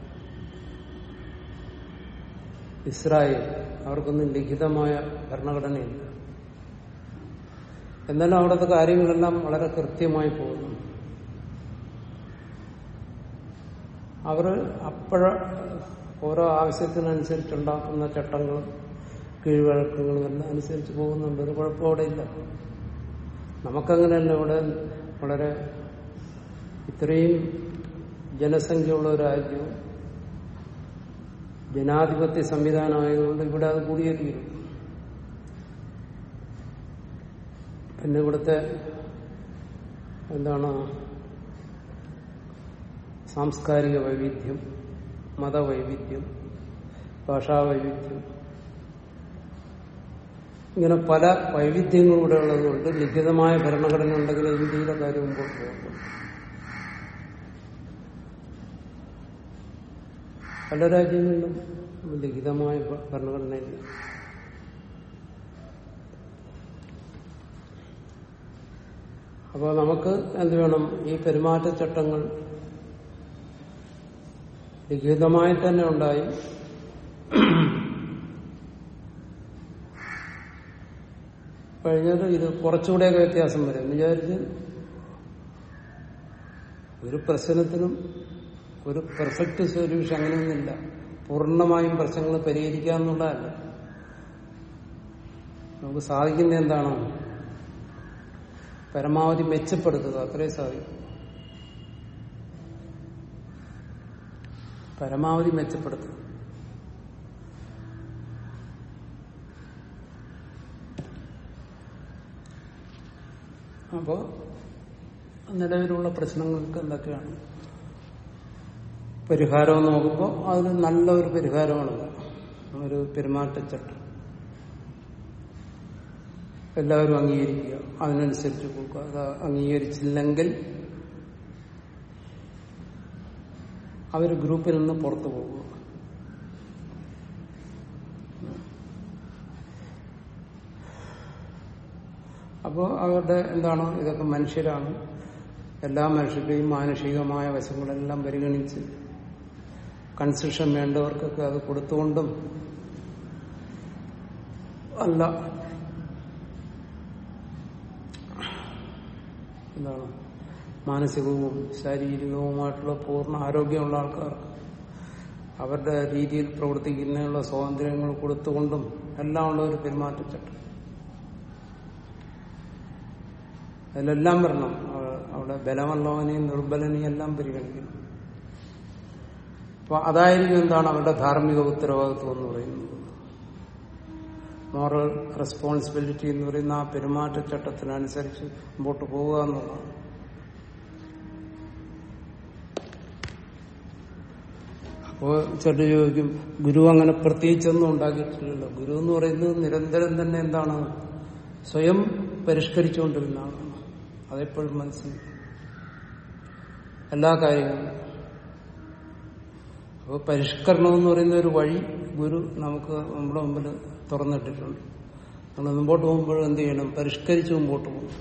ഇസ്രായേൽ അവർക്കൊന്നും ലിഖിതമായ ഭരണഘടനയില്ല എന്നാലും അവിടുത്തെ കാര്യങ്ങളെല്ലാം വളരെ കൃത്യമായി പോകുന്നു അവർ അപ്പോഴ ഓരോ ആവശ്യത്തിനനുസരിച്ചുണ്ടാക്കുന്ന ചട്ടങ്ങളും കീഴ്വഴക്കങ്ങളും എല്ലാം അനുസരിച്ച് പോകുന്നുണ്ട് ഒരു കുഴപ്പം അവിടെ ഇല്ല നമുക്കങ്ങനെയല്ല ഇവിടെ വളരെ ഇത്രയും ജനസംഖ്യയുള്ള ഒരു രാജ്യവും ജനാധിപത്യ സംവിധാനമായതുകൊണ്ട് ഇവിടെ അത് കൂടിയേ തീരും പിന്നെ ഇവിടുത്തെ എന്താണ് സാംസ്കാരിക വൈവിധ്യം മതവൈവിധ്യം ഭാഷാവൈവിധ്യം ഇങ്ങനെ പല വൈവിധ്യങ്ങളും ഇവിടെ ഉള്ളതുകൊണ്ട് ലിഖിതമായ ഭരണഘടന ഉണ്ടെങ്കിൽ ഇന്ത്യയിലെ കാര്യം മുമ്പോട്ട് പോകും പല രാജ്യങ്ങളിലും ലിഖിതമായ ഭ- ഭരണഘടനയില്ല അപ്പോൾ നമുക്ക് എന്ത് വേണം ഈ പെരുമാറ്റച്ചട്ടങ്ങൾ ലിഖിതമായി തന്നെ ഉണ്ടായി കഴിഞ്ഞത് ഇത് കുറച്ചുകൂടെയൊക്കെ വ്യത്യാസം വരും എന്ന് വിചാരിച്ച് ഒരു പ്രശ്നത്തിനും ഒരു പെർഫെക്റ്റ് സൊല്യൂഷൻ അങ്ങനെയൊന്നുമില്ല പൂർണ്ണമായും പ്രശ്നങ്ങൾ പരിഹരിക്കുക എന്നുള്ളതല്ല നമുക്ക് സാധിക്കുന്ന എന്താണോ പരമാവധി മെച്ചപ്പെടുത്തുക അത്രേ സാധിക്കും പരമാവധി മെച്ചപ്പെടുത്തുക അപ്പോ നിലവിലുള്ള പ്രശ്നങ്ങൾക്ക് എന്തൊക്കെയാണ് പരിഹാരം എന്ന് നോക്കുമ്പോൾ അതിന് നല്ലൊരു പരിഹാരമാണ് ഒരു പെരുമാറ്റച്ചട്ടം എല്ലാവരും അംഗീകരിക്കുക അതിനനുസരിച്ച് കൊടുക്കുക അത് അംഗീകരിച്ചില്ലെങ്കിൽ അവർ ഗ്രൂപ്പിൽ നിന്ന് പുറത്തു പോകുക അപ്പോൾ അവരുടെ എന്താണ് ഇതൊക്കെ മനുഷ്യരാണ് എല്ലാ മനുഷ്യരുടെയും മാനുഷികമായ വശങ്ങളെല്ലാം പരിഗണിച്ച് കൺസെഷൻ വേണ്ടവർക്കൊക്കെ അത് കൊടുത്തുകൊണ്ടും അല്ല എന്താണ് മാനസികവും ശാരീരികവുമായിട്ടുള്ള പൂർണ്ണ ആരോഗ്യമുള്ള ആൾക്കാർക്ക് അവരുടെ രീതിയിൽ പ്രവർത്തിക്കുന്നതിനുള്ള സ്വാതന്ത്ര്യങ്ങൾ കൊടുത്തുകൊണ്ടും എല്ലാം ഉള്ള ഒരു പെരുമാറ്റച്ചട്ടം അതിലെല്ലാം വരണം അവ- അവിടെ ബലമുള്ളവനെയും നിർബലനെയും എല്ലാം പരിഗണിക്കണം അപ്പൊ അതായിരിക്കും എന്താണ് അവരുടെ ധാർമ്മിക ഉത്തരവാദിത്വം എന്ന് പറയുന്നത് മോറൽ റെസ്പോൺസിബിലിറ്റി എന്ന് പറയുന്ന ആ പെരുമാറ്റച്ചട്ടത്തിനനുസരിച്ച് മുമ്പോട്ട് പോവുക എന്നുള്ളതാണ് അപ്പോ ചെറു ചോദിക്കും ഗുരു അങ്ങനെ പ്രത്യേകിച്ചൊന്നും ഉണ്ടാക്കിയിട്ടില്ലല്ലോ ഗുരു എന്ന് പറയുന്നത് നിരന്തരം തന്നെ എന്താണ് സ്വയം പരിഷ്കരിച്ചുകൊണ്ടിരുന്ന ആളാണ് അതെപ്പോഴും മനസ്സിൽ എല്ലാ കാര്യങ്ങളും അപ്പോൾ പരിഷ്കരണം എന്ന് പറയുന്ന ഒരു വഴി ഗുരു നമുക്ക് നമ്മുടെ മുമ്പിൽ തുറന്നിട്ടിട്ടുണ്ട് നമ്മൾ മുമ്പോട്ട് പോകുമ്പോഴും എന്ത് ചെയ്യണം പരിഷ്കരിച്ച് മുമ്പോട്ട് പോകും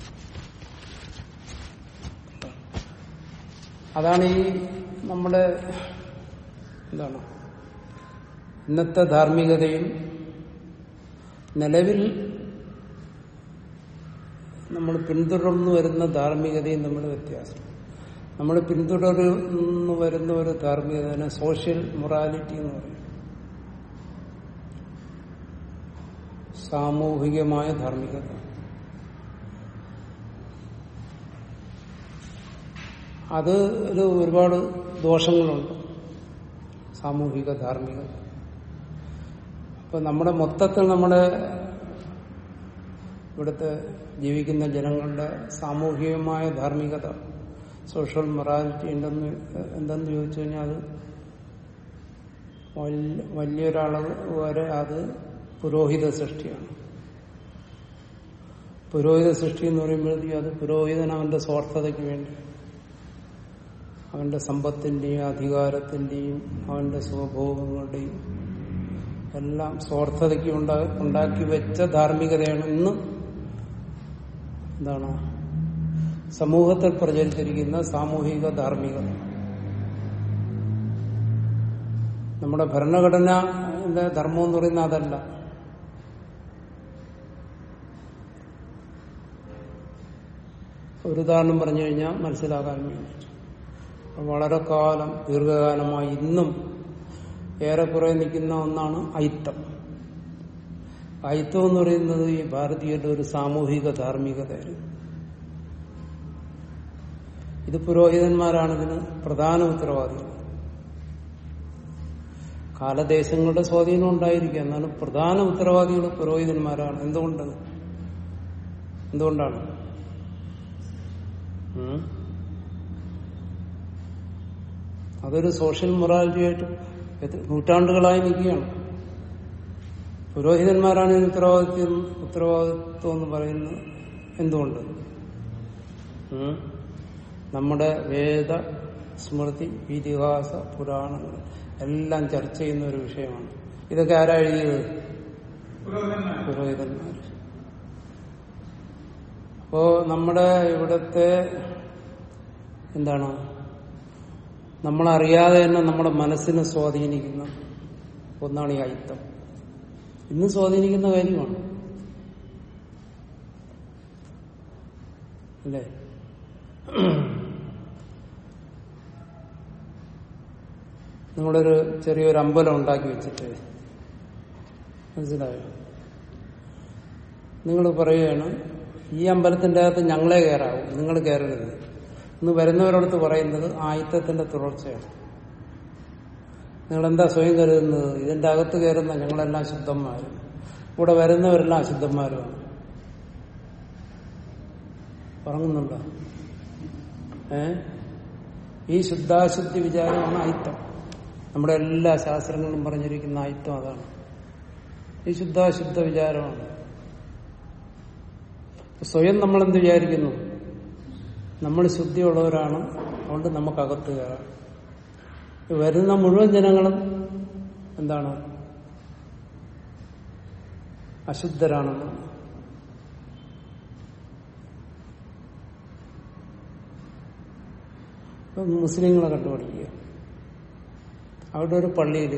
അതാണ് ഈ നമ്മുടെ എന്താണ് ഇന്നത്തെ ധാർമ്മികതയും നിലവിൽ നമ്മൾ പിന്തുടർന്നു വരുന്ന ധാർമ്മികതയും തമ്മിൽ വ്യത്യാസം നമ്മൾ പിന്തുടർന്നു വരുന്ന ഒരു ധാർമ്മികതനെ സോഷ്യൽ മൊറാലിറ്റി എന്ന് പറയും സാമൂഹികമായ ധാർമ്മികത അത് ഒരു ഒരുപാട് ദോഷങ്ങളുണ്ട് സാമൂഹിക ധാർമ്മികത അപ്പൊ നമ്മുടെ മൊത്തത്തിൽ നമ്മുടെ ഇവിടുത്തെ ജീവിക്കുന്ന ജനങ്ങളുടെ സാമൂഹികമായ ധാർമ്മികത സോഷ്യൽ മൊറാലിറ്റി ഉണ്ടെന്ന് എന്തെന്ന് ചോദിച്ചു കഴിഞ്ഞാൽ അത് വല്യ- വലിയൊരളവ് വരെ അത് പുരോഹിത സൃഷ്ടിയാണ് പുരോഹിത സൃഷ്ടി എന്ന് പറയുമ്പോഴത്തേക്കും അത് പുരോഹിതൻ അവന്റെ സ്വാർത്ഥതയ്ക്ക് വേണ്ടി അവന്റെ സമ്പത്തിന്റെയും അധികാരത്തിന്റെയും അവന്റെ സുഖഭോഗങ്ങളുടെയും എല്ലാം സ്വാർത്ഥതയ്ക്ക് ഉണ്ടാ- ഉണ്ടാക്കി വെച്ച ധാർമ്മികതയാണ് ഇന്ന് എന്താണ് സമൂഹത്തിൽ പ്രചരിച്ചിരിക്കുന്ന സാമൂഹിക ധാർമ്മികത നമ്മുടെ ഭരണഘടനയുടെ ധർമ്മം എന്ന് പറയുന്നത് അതല്ല ഒരു ഉദാഹരണം പറഞ്ഞു കഴിഞ്ഞാൽ മനസ്സിലാക്കാൻ വേണ്ടി വളരെ കാലം ദീർഘകാലമായി ഇന്നും ഏറെക്കുറെ നിൽക്കുന്ന ഒന്നാണ് അയിത്തം അയിത്തം എന്ന് പറയുന്നത് ഈ ഭാരതീയരുടെ ഒരു സാമൂഹിക ധാർമ്മികതയായിരുന്നു ഇത് പുരോഹിതന്മാരാണ് ഇതിന് പ്രധാന ഉത്തരവാദികൾ കാലദേശങ്ങളുടെ സ്വാധീനം ഉണ്ടായിരിക്കും എന്നാലും പ്രധാന ഉത്തരവാദികൾ പുരോഹിതന്മാരാണ് എന്തുകൊണ്ട് എന്തുകൊണ്ടാണ് ഉം? അതൊരു സോഷ്യൽ മൊറാലിറ്റി ആയിട്ട് എത്ര- നൂറ്റാണ്ടുകളായി നിൽക്കുകയാണ് പുരോഹിതന്മാരാണ് ഇതിന് ഉത്തരവാദിത്വം ഉത്തരവാദിത്വം എന്ന് പറയുന്നത് എന്തുകൊണ്ട് ഉം? നമ്മുടെ വേദ സ്മൃതി ഇതിഹാസ പുരാണങ്ങൾ എല്ലാം ചർച്ച ചെയ്യുന്ന ഒരു വിഷയമാണ് ഇതൊക്കെ ആരാ എഴുതിയത് പുരോഹിതന്മാർ പുരോഹിതന്മാർ അപ്പോ നമ്മുടെ ഇവിടുത്തെ എന്താണ് നമ്മളറിയാതെ തന്നെ നമ്മുടെ മനസ്സിനെ സ്വാധീനിക്കുന്ന ഒന്നാണ് ഈ അയിത്തം ഇന്ന് സ്വാധീനിക്കുന്ന കാര്യമാണ് അല്ലേ നിങ്ങളൊരു ചെറിയൊരു അമ്പലം ഉണ്ടാക്കി വെച്ചിട്ട് മനസ്സിലായോ നിങ്ങൾ പറയുകയാണ് ഈ അമ്പലത്തിന്റെ അകത്ത് ഞങ്ങളെ കയറാവും നിങ്ങൾ കയറരുത് ഇന്ന് വരുന്നവരോടത്ത് പറയുന്നത് ആയിത്തത്തിന്റെ തുടർച്ചയാണ് നിങ്ങൾ എന്താ സ്വയം കരുതുന്നത് ഇതിന്റെ അകത്ത് കയറുന്ന ഞങ്ങളെല്ലാം ശുദ്ധന്മാരും ഇവിടെ വരുന്നവരെല്ലാം അശുദ്ധന്മാരുമാണ് പറഞ്ഞുന്നുണ്ടോ ഏ ഈ ശുദ്ധാശുദ്ധി വിചാരമാണ് ആയിത്തം നമ്മുടെ എല്ലാ ശാസ്ത്രങ്ങളും പറഞ്ഞിരിക്കുന്ന ആയിത്തം അതാണ് ഈ ശുദ്ധാശുദ്ധ വിചാരമാണ് സ്വയം നമ്മൾ എന്ത് വിചാരിക്കുന്നു നമ്മൾ ശുദ്ധിയുള്ളവരാണ് അതുകൊണ്ട് നമുക്കകത്ത് കയറാം ഈ വരുന്ന മുഴുവൻ ജനങ്ങളും എന്താണ് അശുദ്ധരാണെന്ന് ഇപ്പൊ മുസ്ലിങ്ങളെ കണ്ടുപിടിക്കുക അവിടെ ഒരു പള്ളിയിൽ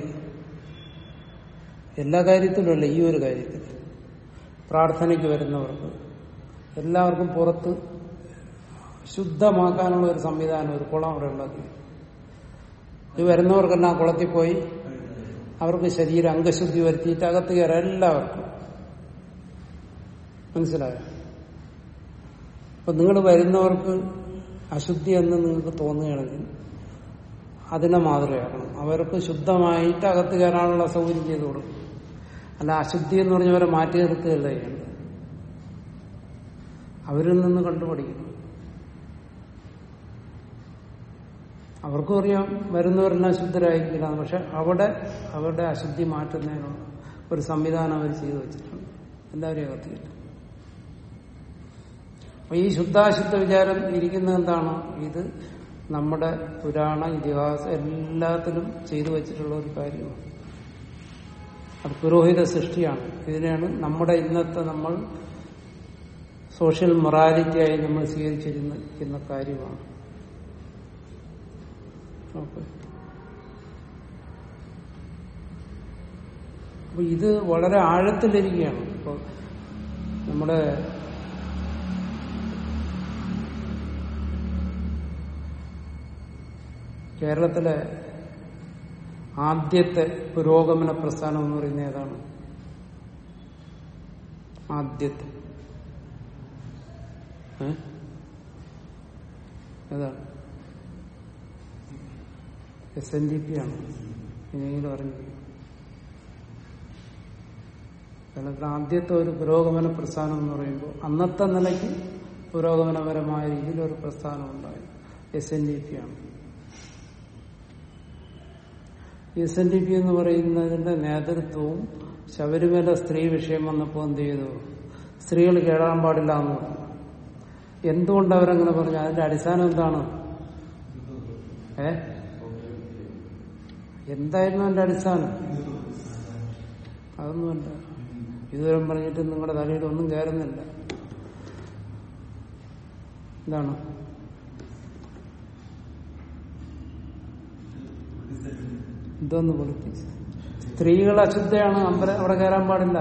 എല്ലാ കാര്യത്തിലുമല്ല ഈ ഒരു കാര്യത്തിൽ പ്രാർത്ഥനയ്ക്ക് വരുന്നവർക്ക് എല്ലാവർക്കും പുറത്ത് ശുദ്ധമാക്കാനുള്ള ഒരു സംവിധാനം ഒരു കുളം അവിടെ ഉണ്ടാക്കി ഈ വരുന്നവർക്കെല്ലാം കുളത്തിൽ പോയി അവർക്ക് ശരീരം അംഗശുദ്ധി വരുത്തിയിട്ട് അകത്ത് കയറാം എല്ലാവർക്കും മനസ്സിലായോ അപ്പൊ നിങ്ങൾ വരുന്നവർക്ക് അശുദ്ധി എന്ന് നിങ്ങൾക്ക് തോന്നുകയാണെങ്കിൽ അതിനെ മാതൃകയാക്കണം അവർക്ക് ശുദ്ധമായിട്ട് അകത്ത് കയറാനുള്ള സൗകര്യം ചെയ്തു കൊടുക്കും അല്ല അശുദ്ധി എന്ന് പറഞ്ഞവരെ മാറ്റി നിർത്തുകയല്ല ചെയ്യേണ്ടത് അവരിൽ നിന്ന് കണ്ടുപഠിക്കണം അവർക്കും അറിയാം വരുന്നവരെല്ലാം ശുദ്ധരായിരിക്കില്ല പക്ഷെ അവിടെ അവരുടെ അശുദ്ധി മാറ്റുന്നതിനുള്ള ഒരു സംവിധാനം അവർ ചെയ്തു വെച്ചിട്ടുണ്ട് എല്ലാവരും അകത്തില്ല അപ്പൊ ഈ ശുദ്ധാശുദ്ധ വിചാരം ഇരിക്കുന്നത് എന്താണ് ഇത് നമ്മുടെ പുരാണ ഇതിഹാസം എല്ലാത്തിലും ചെയ്തു വെച്ചിട്ടുള്ള ഒരു കാര്യമാണ് അത് പുരോഹിത സൃഷ്ടിയാണ് ഇതിനെയാണ് നമ്മുടെ ഇന്നത്തെ നമ്മൾ സോഷ്യൽ മൊറാലിറ്റിയായി നമ്മൾ സ്വീകരിച്ചിരുന്ന കാര്യമാണ് ഓക്കെ അപ്പൊ ഇത് വളരെ ആഴത്തിലിരിക്കുകയാണ് ഇപ്പൊ നമ്മുടെ കേരളത്തിലെ ആദ്യത്തെ പുരോഗമന പ്രസ്ഥാനം എന്ന് പറയുന്നത് ഏതാണ് ആദ്യത്തെ ഏ? ഏതാണ് എസ് എൻ ഡി പി ആണ് ഇനിയെങ്കിലും അറിഞ്ഞു കേരളത്തിലെ ആദ്യത്തെ ഒരു പുരോഗമന പ്രസ്ഥാനം എന്ന് പറയുമ്പോൾ അന്നത്തെ നിലയ്ക്ക് പുരോഗമനപരമായ രീതിയിൽ ഒരു പ്രസ്ഥാനം ഉണ്ടായി എസ് എൻ ഡി പി ആണ് എസ് എൻ ഡി പി എന്ന് പറയുന്നതിന്റെ നേതൃത്വവും ശബരിമല സ്ത്രീ വിഷയം വന്നപ്പോൾ എന്ത് ചെയ്തു സ്ത്രീകൾ കേടാൻ പാടില്ല എന്ന് പറഞ്ഞു എന്തുകൊണ്ട് അവരങ്ങനെ പറഞ്ഞു അതിന്റെ അടിസ്ഥാനം എന്താണ് ഏ എന്തായിരുന്നു അതിന്റെ അടിസ്ഥാനം അതൊന്നുമല്ല ഇതുവരെ പറഞ്ഞിട്ട് നിങ്ങളുടെ തലയിൽ ഒന്നും കയറുന്നില്ല എന്താണ് എന്തോന്ന് പൊളിപ്പിച്ച് സ്ത്രീകൾ അശുദ്ധയാണ് അമ്പല അവിടെ കയറാൻ പാടില്ല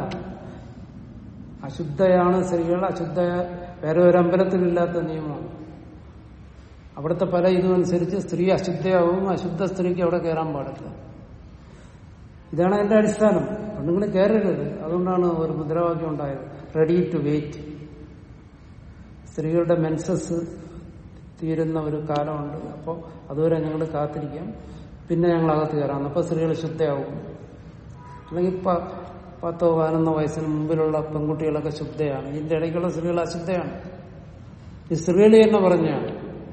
അശുദ്ധയാണ് സ്ത്രീകൾ അശുദ്ധ വേറെ ഒരു അമ്പലത്തിലില്ലാത്ത നിയമമാണ് അവിടുത്തെ പല ഇതും അനുസരിച്ച് സ്ത്രീ അശുദ്ധയാവും അശുദ്ധ സ്ത്രീക്ക് അവിടെ കയറാൻ പാടില്ല ഇതാണ് അതിന്റെ അടിസ്ഥാനം പെണ്ണുങ്ങൾ കയറരുത് അതുകൊണ്ടാണ് ഒരു മുദ്രാവാക്യം ഉണ്ടായത് റെഡി ടു വെയിറ്റ് സ്ത്രീകളുടെ മെൻസസ് തീരുന്ന ഒരു കാലമുണ്ട് അപ്പോൾ അതുവരെ ഞങ്ങൾ കാത്തിരിക്കാം പിന്നെ ഞങ്ങൾ അകത്ത് കയറാം അപ്പോൾ സ്ത്രീകൾ ശുദ്ധയാവും അല്ലെങ്കിൽ പ- പത്തോ പതിനൊന്നോ വയസ്സിന് മുമ്പിലുള്ള പെൺകുട്ടികളൊക്കെ ശുദ്ധയാണ് ഇതിന്റെ ഇടയ്ക്കുള്ള സ്ത്രീകൾ അശുദ്ധയാണ് ഈ സ്ത്രീകൾ തന്നെ പറഞ്ഞാണ്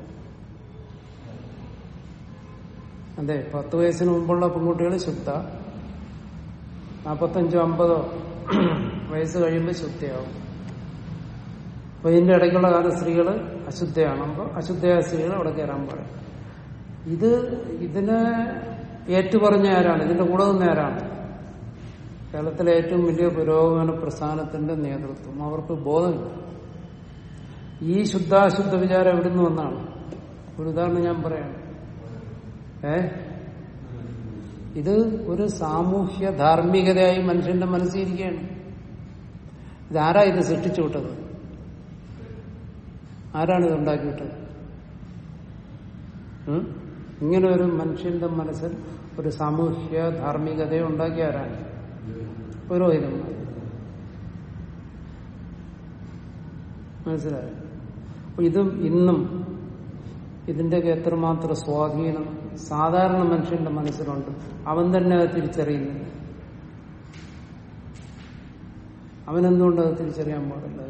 അതെ പത്ത് വയസ്സിന് മുമ്പുള്ള പെൺകുട്ടികൾ ശുദ്ധ നാൽപ്പത്തഞ്ചോ അമ്പതോ വയസ്സ് കഴിയുമ്പോൾ ശുദ്ധയാവും അപ്പൊ ഇതിന്റെ ഇടയ്ക്കുള്ള കാലം സ്ത്രീകൾ അശുദ്ധയാണ് അപ്പൊ അശുദ്ധയായ സ്ത്രീകൾ അവിടെ കയറാൻ പാടില്ല ഇത് ഇതിനെ ഏറ്റുപറഞ്ഞ ആരാണ് ഇതിന്റെ കൂടെ നിന്ന് ആരാണ് കേരളത്തിലെ ഏറ്റവും വലിയ പുരോഗമന പ്രസ്ഥാനത്തിന്റെ നേതൃത്വം അവർക്ക് ബോധമില്ല ഈ ശുദ്ധാശുദ്ധ വിചാരം എവിടുന്ന് വന്നാണ് ഒരു ഉദാഹരണം ഞാൻ പറയാണ് ഏ ഇത് ഒരു സാമൂഹ്യ ധാർമ്മികതയായി മനുഷ്യന്റെ മനസ്സിരിക്കുകയാണ് ഇതാരാ ഇത് സൃഷ്ടിച്ചു വിട്ടത് ആരാണ് ഇത് ഉണ്ടാക്കിവിട്ടത് ഉം? ഇങ്ങനെ ഒരു മനുഷ്യന്റെ മനസ്സിൽ ഒരു സാമൂഹ്യ ധാർമ്മികതയെ ഉണ്ടാക്കിയ ആരാണ് പുരോഹിതന്മാർ മനസ്സിലായോ അപ്പൊ ഇതും ഇന്നും ഇതിന്റെയൊക്കെ എത്രമാത്രം സ്വാധീനം സാധാരണ മനുഷ്യന്റെ മനസ്സിലുണ്ട് അവൻ തന്നെ അത് തിരിച്ചറിയുന്നില്ല അവനെന്തുകൊണ്ട് അത് തിരിച്ചറിയാൻ പാടില്ല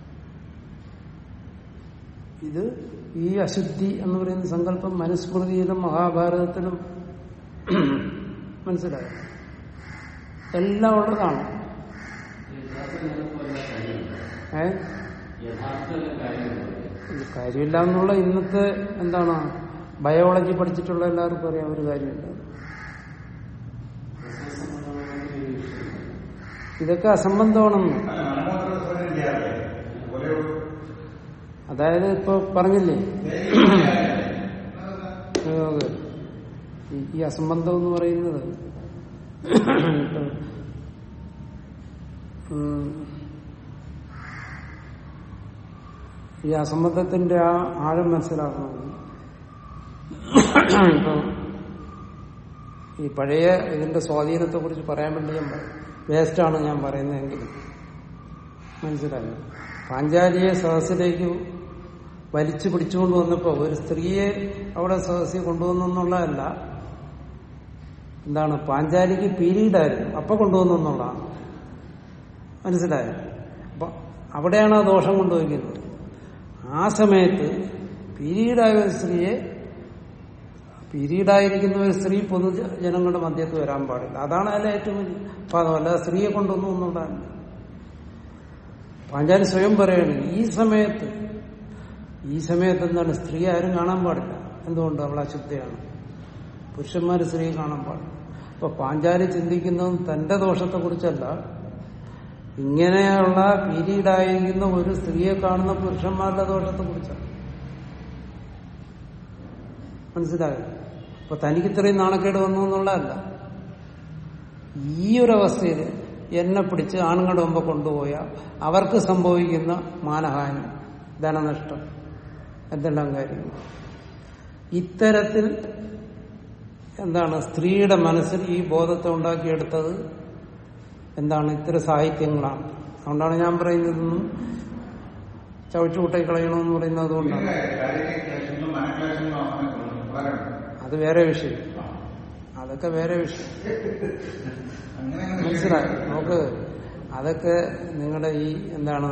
ഇത് ഈ അശുദ്ധി എന്ന് പറയുന്ന സങ്കല്പം മനുസ്മൃതിയിലും മഹാഭാരതത്തിലും മനസ്സിലായോ എല്ലാം ഉള്ളതാണ് ഏ ഇത് കാര്യമില്ല എന്നുള്ള ഇന്നത്തെ എന്താണ് ബയോളജി പഠിച്ചിട്ടുള്ള എല്ലാവർക്കും അറിയാം ഒരു കാര്യമില്ല ഇതൊക്കെ അസംബന്ധമാണെന്ന് അല്ല മലമൂത്ര വിസർജനം ചെയ്യാറില്ലേ അതുപോലെ ഒരു അതായത് ഇപ്പൊ പറഞ്ഞില്ലേ ദേവി ഈ- ഈ അസംബന്ധം എന്ന് പറയുന്നത് ഉം, ഈ അസംബന്ധത്തിന്റെ ആ ആഴം മനസ്സിലാക്കണമെങ്കിൽ ഇപ്പൊ ഈ പഴയ ഇതിന്റെ സ്വാധീനത്തെ കുറിച്ച് പറയാൻ വേണ്ടി ഞാൻ വേസ്റ്റാണ് ഞാൻ പറയുന്നതെങ്കിൽ മനസ്സിലായോ പാഞ്ചാലിയെ സദസ്സിലേക്ക് വലിച്ചു പിടിച്ചുകൊണ്ട് വന്നപ്പോ ഒരു സ്ത്രീയെ അവിടെ സദസ്സിൽ കൊണ്ടുവന്നെന്നുള്ളതല്ല എന്താണ് പാഞ്ചാലിക്ക് പീരീഡായിരുന്നു അപ്പൊ കൊണ്ടുവന്നെന്നുള്ളതാണ് മനസ്സിലായോ അപ്പൊ അവിടെയാണ് ആ ദോഷം കൊണ്ടുവയ്ക്കുന്നത് ആ സമയത്ത് പീരീഡായ ഒരു സ്ത്രീയെ പീരീഡായിരിക്കുന്ന ഒരു സ്ത്രീ പൊതുജനങ്ങളുടെ മധ്യത്ത് വരാൻ പാടില്ല അതാണ് അതിലെ ഏറ്റവും വലിയ പാദം അല്ലാതെ സ്ത്രീയെ കൊണ്ടുവന്നു എന്നുള്ളതല്ല പാഞ്ചാലി സ്വയം പറയാണ് ഈ സമയത്ത് ഈ സമയത്ത് എന്താണ് സ്ത്രീ ആരും കാണാൻ പാടില്ല എന്തുകൊണ്ട് അവൾ അശുദ്ധയാണ് പുരുഷന്മാർ സ്ത്രീയെ കാണാൻ പാടില്ല അപ്പൊ പാഞ്ചാലി ചിന്തിക്കുന്നതും തന്റെ ദോഷത്തെ കുറിച്ചല്ല ഇങ്ങനെയുള്ള പീരീഡായിരിക്കുന്ന ഒരു സ്ത്രീയെ കാണുന്ന പുരുഷന്മാരുടെ ദോഷത്തെ കുറിച്ചാണ് മനസ്സിലായോ അപ്പൊ തനിക്ക് ഇത്രയും നാണക്കേട് വന്നു എന്നുള്ളതല്ല ഈ ഒരു അവസ്ഥയിൽ എന്നെ പിടിച്ച് ആണുങ്ങളുടെ മുമ്പ് കൊണ്ടുപോയാൽ അവർക്ക് സംഭവിക്കുന്ന മാനഹാനി ധനനഷ്ടം എന്തെല്ലാം കാര്യങ്ങൾ ഇത്തരത്തിൽ എന്താണ് സ്ത്രീയുടെ മനസ്സിൽ ഈ ബോധത്തെ ഉണ്ടാക്കിയെടുത്തത് എന്താണ് ഇത്തരം സാഹിത്യങ്ങളാണ് അതുകൊണ്ടാണ് ഞാൻ പറയുന്നതെന്നും ചവച്ചുകൂട്ടായി കളയണമെന്ന് പറയുന്നത് അതുകൊണ്ടാണ് ശാരീരിക ക്ലേശങ്ങളും മനക്ലേശങ്ങളും അങ്ങനെ തുടങ്ങും. വളരെ ഉണ്ട്. അത് വേറെ വിഷയം അതൊക്കെ വേറെ വിഷയം അങ്ങനെ അങ്ങനെ മനസ്സിലായി നോക്ക് അതൊക്കെ നിങ്ങളുടെ ഈ എന്താണ്